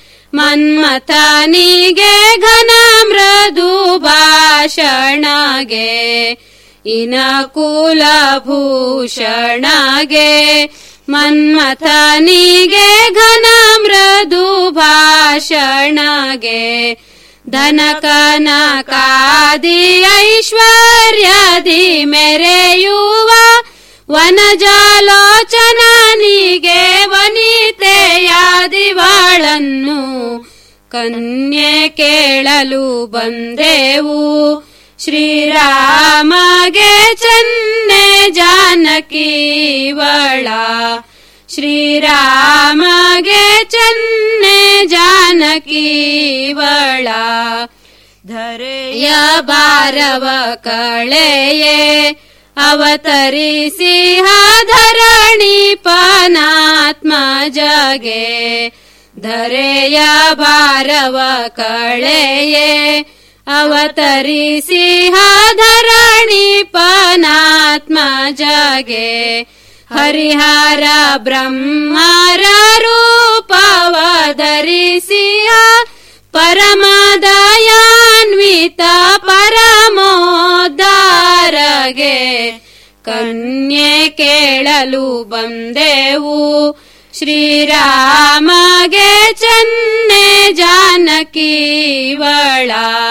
ಮನ್ಮಥನಿಗೆ ಘನ ಮೃದು ಭಾಷಣಗೆ ಇನ ಕುಲಭೂಷಣಗೆ ಮನ್ಮಥನಿಗೆ ಘನ ಮೃದು ಭಾಷಣಗೆ ಧನಕನಕಾದಿ ಐಶ್ವರ್ಯದಿ ಮೆರೆಯುವ ವನಜಾಲೋಚನನಿಗೆ ವನಿತೆಯಾದಿವಾಳನ್ನು ಕನ್ಯೆ ಕೇಳಲು ಬಂದೆವು ಶ್ರೀರಾಮಗೆ ಚನ್ನೆ ಜಾನಕಿ ವಳ ಶ್ರೀರಾಮಗೆ ಚನ್ನೆ ಜಾನಕಿ ವಳ ಧರೆಯ ಬಾರವ ಕಳೆಯೇ ಅವತರಿಸಿ ಧರಣಿ ಪನಾತ್ಮ ಜಗೆ ಧರೆಯ ಭಾರವ ಕಳೆಯೇ ಅವತರಿಸಿ ಧರಣಿ ಪನಾತ್ಮ ಜಗೆ ಹರಿಹರ ಬ್ರಹ್ಮರ ರೂಪವ ಧರಿಸಿಯ ಪರಮದಯಾನ್ವಿತ ಪರಮೋದ್ಧಾರಗೆ ಕನ್ಯೆ ಕೇಳಲು ಬಂದೆವು ಶ್ರೀರಾಮಗೆ ಚನ್ನೆ ಜಾನಕಿ ವಳ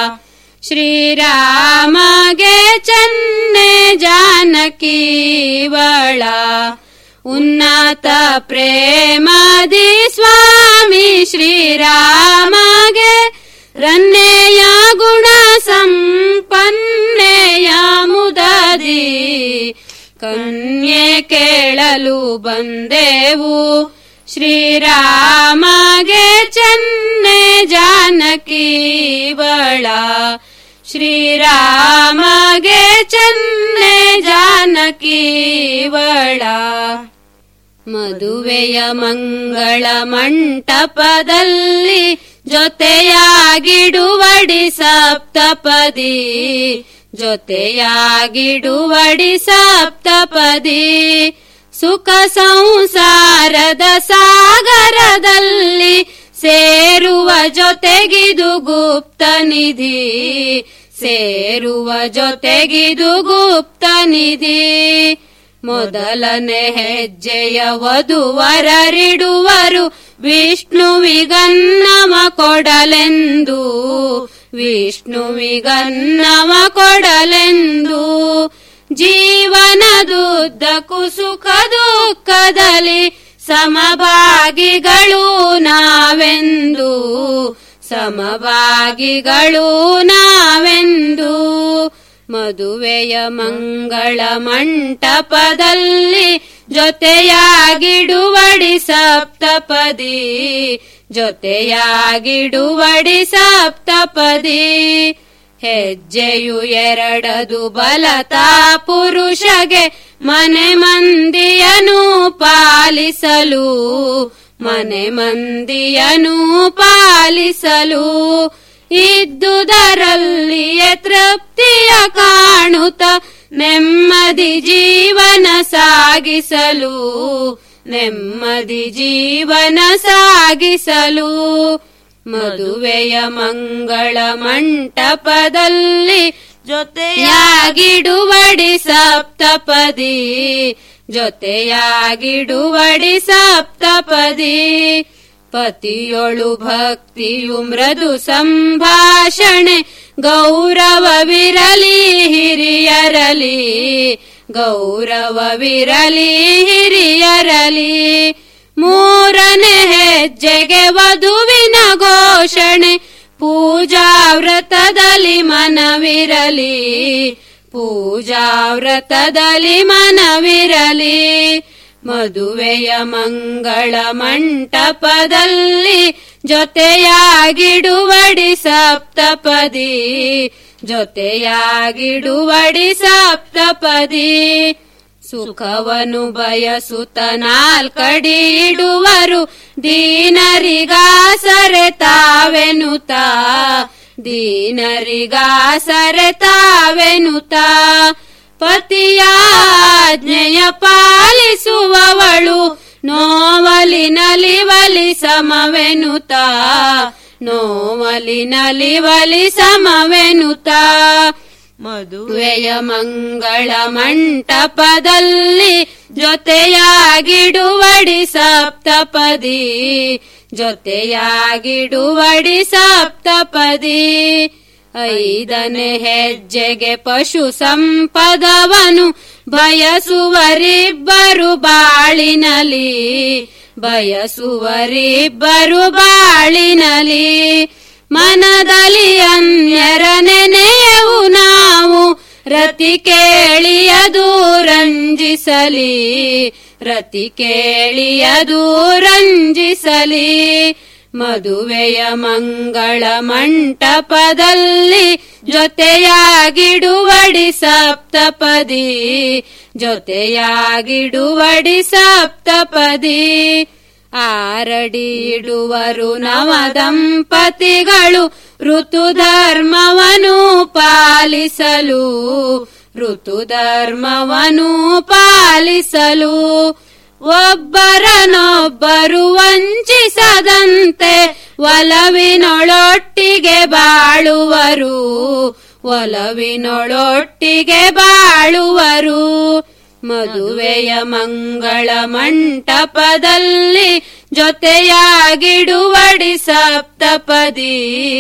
ಶ್ರೀರಾಮಗೆ ಚನ್ನೆ ಜಾನಕಿ ವಳ ಉನ್ನತ ಪ್ರೇಮದಿ ಸ್ವಾಮಿ ಶ್ರೀರಾಮಗೆ ರನ್ನೆಯ ಗುಣ ಸಂಪನ್ನೆಯ ಮುದದಿ ಕನ್ಯೆ ಕೇಳಲು ಬಂದೆವು ಶ್ರೀರಾಮಗೆ ಚನ್ನೆ ಜಾನಕಿ ವಳ ಶ್ರೀರಾಮಗೆ ಚನ್ನೆ ಜಾನಕಿ ವಳ ಮದುವೆಯ ಮಂಗಳ ಮಂಟಪದಲ್ಲಿ ಜೊತೆಯಾಗಿಡುವಡಿ ಸಪ್ತಪದಿ ಜೊತೆಯಾಗಿಡುವಡಿ ಸಪ್ತಪದಿ ಸುಖ ಸಂಸಾರದ ಸಾಗರದಲ್ಲಿ ಸೇರುವ ಜೊತೆಗಿದು ಗುಪ್ತ ನಿಧಿ ಸೇರುವ ಜೊತೆಗಿದು ಗುಪ್ತ ನಿಧಿ ಮೊದಲನೆ ಹೆಜ್ಜೆಯ ವಧುವರರಿಡುವರು ವಿಷ್ಣುವಿಗನ್ನಮ ಕೊಡಲೆಂದು ವಿಷ್ಣುವಿಗನ್ನಮ ಕೊಡಲೆಂದು ಜೀವನದುದ್ದಕ್ಕೂ ಸುಖ ದುಃಖದಲ್ಲಿ ಸಮಭಾಗಿಗಳು ನಾವೆಂದು ಸಮಭಾಗಿಗಳು ನಾವೆಂದು ಮದುವೆಯ ಮಂಗಳ ಮಂಟಪದಲ್ಲಿ ಜೊತೆಯಾಗಿಡುವಡಿ ಸಪ್ತಪದಿ ಜೊತೆಯಾಗಿಡುವಡಿ ಸಪ್ತಪದಿ ಹೆಜ್ಜೆಯು ಎರಡದು ಬಲತಾ ಪುರುಷಗೆ ಮನೆ ಮಂದಿಯನು ಪಾಲಿಸಲು ಮನೆ ಮಂದಿಯನು ಪಾಲಿಸಲು ಇದ್ದುದರಲ್ಲಿಯೇ ತೃಪ್ತಿಯ ಕಾಣುತ್ತ ನೆಮ್ಮದಿ ಜೀವನ ಸಾಗಿಸಲು ನೆಮ್ಮದಿ ಜೀವನ ಸಾಗಿಸಲು ಮದುವೆಯ ಮಂಗಳ ಮಂಟಪದಲ್ಲಿ ಜೊತೆಯಾಗಿಡುವಡಿ ಸಪ್ತಪದಿ ಜೊತೆಯಾಗಿಡುವಡಿ ಸಪ್ತಪದಿ ಪತಿಯೊಳು ಭಕ್ತಿಯು ಮೃದು ಸಂಭಾಷಣೆ ಗೌರವವಿರಲಿ ಹಿರಿಯರಲಿ ಗೌರವವಿರಲಿ ಹಿರಿಯರಲಿ ಮೂರನೇ ಹೆಜ್ಜೆಗೆ ವಧುವಿನ ಘೋಷಣೆ ಪೂಜಾ ವ್ರತದಲ್ಲಿ ಮನವಿರಲಿ ಪೂಜಾ ವ್ರತದಲ್ಲಿ ಮನವಿರಲಿ ಮದುವೆಯ ಮಂಗಳ ಮಂಟಪದಲ್ಲಿ ಜೊತೆಯಾಗಿಡುವಡಿ ಸಪ್ತಪದಿ ಜೊತೆಯಾಗಿಡುವಡಿ ಸಪ್ತಪದಿ ಸುಖವನು ಬಯಸುತ್ತ ನಾಲ್ಕಡಿಡುವರು ದೀನರಿಗಾಸರೆ ತಾವೆನುತ ದೀನರಿಗಾಸರೆ ತಾವೆನುತ ಪತಿಯಾಜ್ಞೆಯ ಪಾಲಿಸುವವಳು ನೋವಲಿ ನಲಿವಲಿ ಸಮವೆನುತ ನೋವಲಿ ನಲಿವಲಿ ಸಮವೆನುತ ಮದುವೆಯ ಮಂಗಳ ಮಂಟಪದಲ್ಲಿ ಜೊತೆಯಾಗಿಡುವಡಿ ಸಪ್ತಪದಿ ಜೊತೆಯಾಗಿಡುವಡಿ ಸಪ್ತಪದಿ ಐದನೇ ಹೆಜ್ಜೆಗೆ ಪಶು ಸಂಪದವನು ಬಯಸುವರಿಬ್ಬರು ಬಾಳಿನಲಿ ಬಯಸುವರಿಬ್ಬರು ಬಾಳಿನಲಿ ಮನದಲ್ಲಿ ಅನ್ಯರ ನೆನೆಯವು ನಾವು ರತಿ ಕೇಳಿಯದು ರಂಜಿಸಲಿ ರತಿ ಕೇಳಿಯದು ರಂಜಿಸಲಿ ಮದುವೆಯ ಮಂಗಳ ಮಂಟಪದಲ್ಲಿ ಜೊತೆಯಾಗಿಡುವಡಿ ಸಪ್ತಪದಿ ಜೊತೆಯಾಗಿಡುವಡಿ ಸಪ್ತಪದಿ ಆರಡಿ ಇಡುವರು ನವ ದಂಪತಿಗಳು ಋತು ಧರ್ಮವನು ಪಾಲಿಸಲು ಋತು ಧರ್ಮವನು ಪಾಲಿಸಲು ಒಬ್ಬರನೊಬ್ಬರು ವಂಚಿಸದಂತೆ ಒಲವಿನೊಳೊಟ್ಟಿಗೆ ಬಾಳುವರು ಒಲವಿನೊಳೊಟ್ಟಿಗೆ ಬಾಳುವರು ಮದುವೆಯ ಮಂಗಳ ಮಂಟಪದಲ್ಲಿ ಜೊತೆಯಾಗಿಡುವಡಿ ಸಪ್ತಪದಿ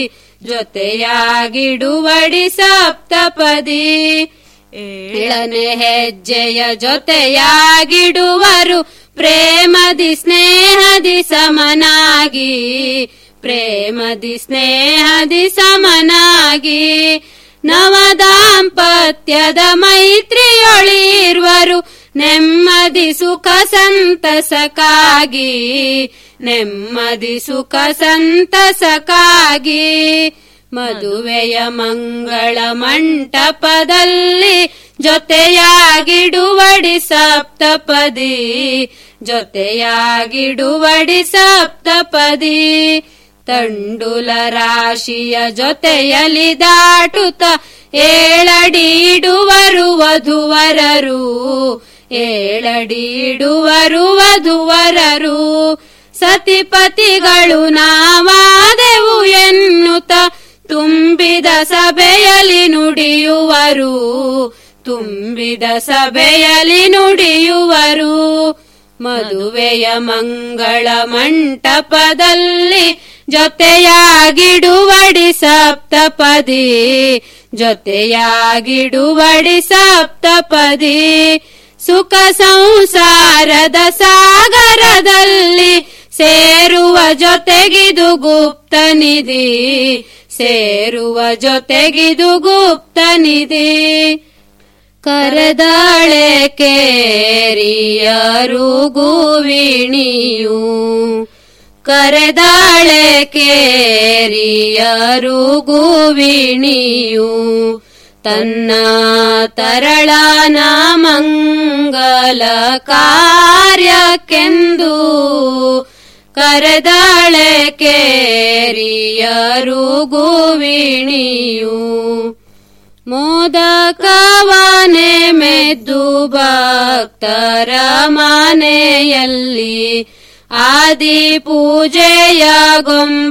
ಜೊತೆಯಾಗಿಡುವಡಿ ಸಪ್ತಪದಿ ಏಳನೆ ಹೆಜ್ಜೆಯ ಜೊತೆಯಾಗಿಡುವರು ಪ್ರೇಮದಿ ಸ್ನೇಹದಿ ಸಮನಾಗಿ ಪ್ರೇಮದಿ ಸ್ನೇಹದಿ ಸಮನಾಗಿ ನವ ದಾಂಪತ್ಯದ ಮೈತ್ರಿಯೊಳಿರುವರು ನೆಮ್ಮದಿ ಸುಖ ಸಂತಸಕ್ಕಾಗಿ ನೆಮ್ಮದಿ ಸುಖ ಸಂತಸಕ್ಕಾಗಿ ಮದುವೆಯ ಮಂಗಳ ಮಂಟಪದಲ್ಲಿ ಜೊತೆಯಾಗಿಡುವಡಿ ಸಪ್ತಪದಿ ಜೊತೆಯಾಗಿಡುವಡಿ ಸಪ್ತಪದಿ ತಂಡುಲ ರಾಶಿಯ ಜೊತೆಯಲಿ ದಾಟುತ್ತ ಏಳಡಿಡುವರು ವಧುವರರು ಏಳಡಿಡುವರು ವಧುವರರು ಸತಿಪತಿಗಳು ನಾವಾದೆವು ಎನ್ನುತ್ತ ತುಂಬಿದ ಸಭೆಯಲ್ಲಿ ನುಡಿಯುವರು ತುಂಬಿದ ಸಭೆಯಲ್ಲಿ ನುಡಿಯುವರು ಮದುವೆಯ ಮಂಗಳ ಮಂಟಪದಲ್ಲಿ ಜೊತೆಯಾಗಿಡುವಡಿ ಸಪ್ತಪದಿ ಜೊತೆಯಾಗಿಡುವಡಿ ಸಪ್ತಪದಿ ಸುಖ ಸಂಸಾರದ ಸಾಗರದಲ್ಲಿ ಸೇರುವ ಜೊತೆಗಿದು ಗುಪ್ತ ನಿಧಿ ಸೇರುವ ಜೊತೆಗಿದು ಗುಪ್ತ ನಿಧಿ ಕರೆದಾಳೆ ಕೇರಿಯರು ಗುವಿಣಿಯು ಕರೆದಾಳೆ ಕೇರಿಯರು ಗುವಿಣಿಯು ತನ್ನ ತರಳನ ಮಂಗಲ ಕಾರ್ಯಕ್ಕೆಂದು ಕರೆದಾಳೆ ಕೇರಿಯರು ಗುವಿಣಿಯು ಮೋದಕವನೆ ಮೆದ್ದು ಭಕ್ತರ ಮನೆಯಲ್ಲಿ ಆದಿ ಪೂಜೆಯ ಗೊಂಬ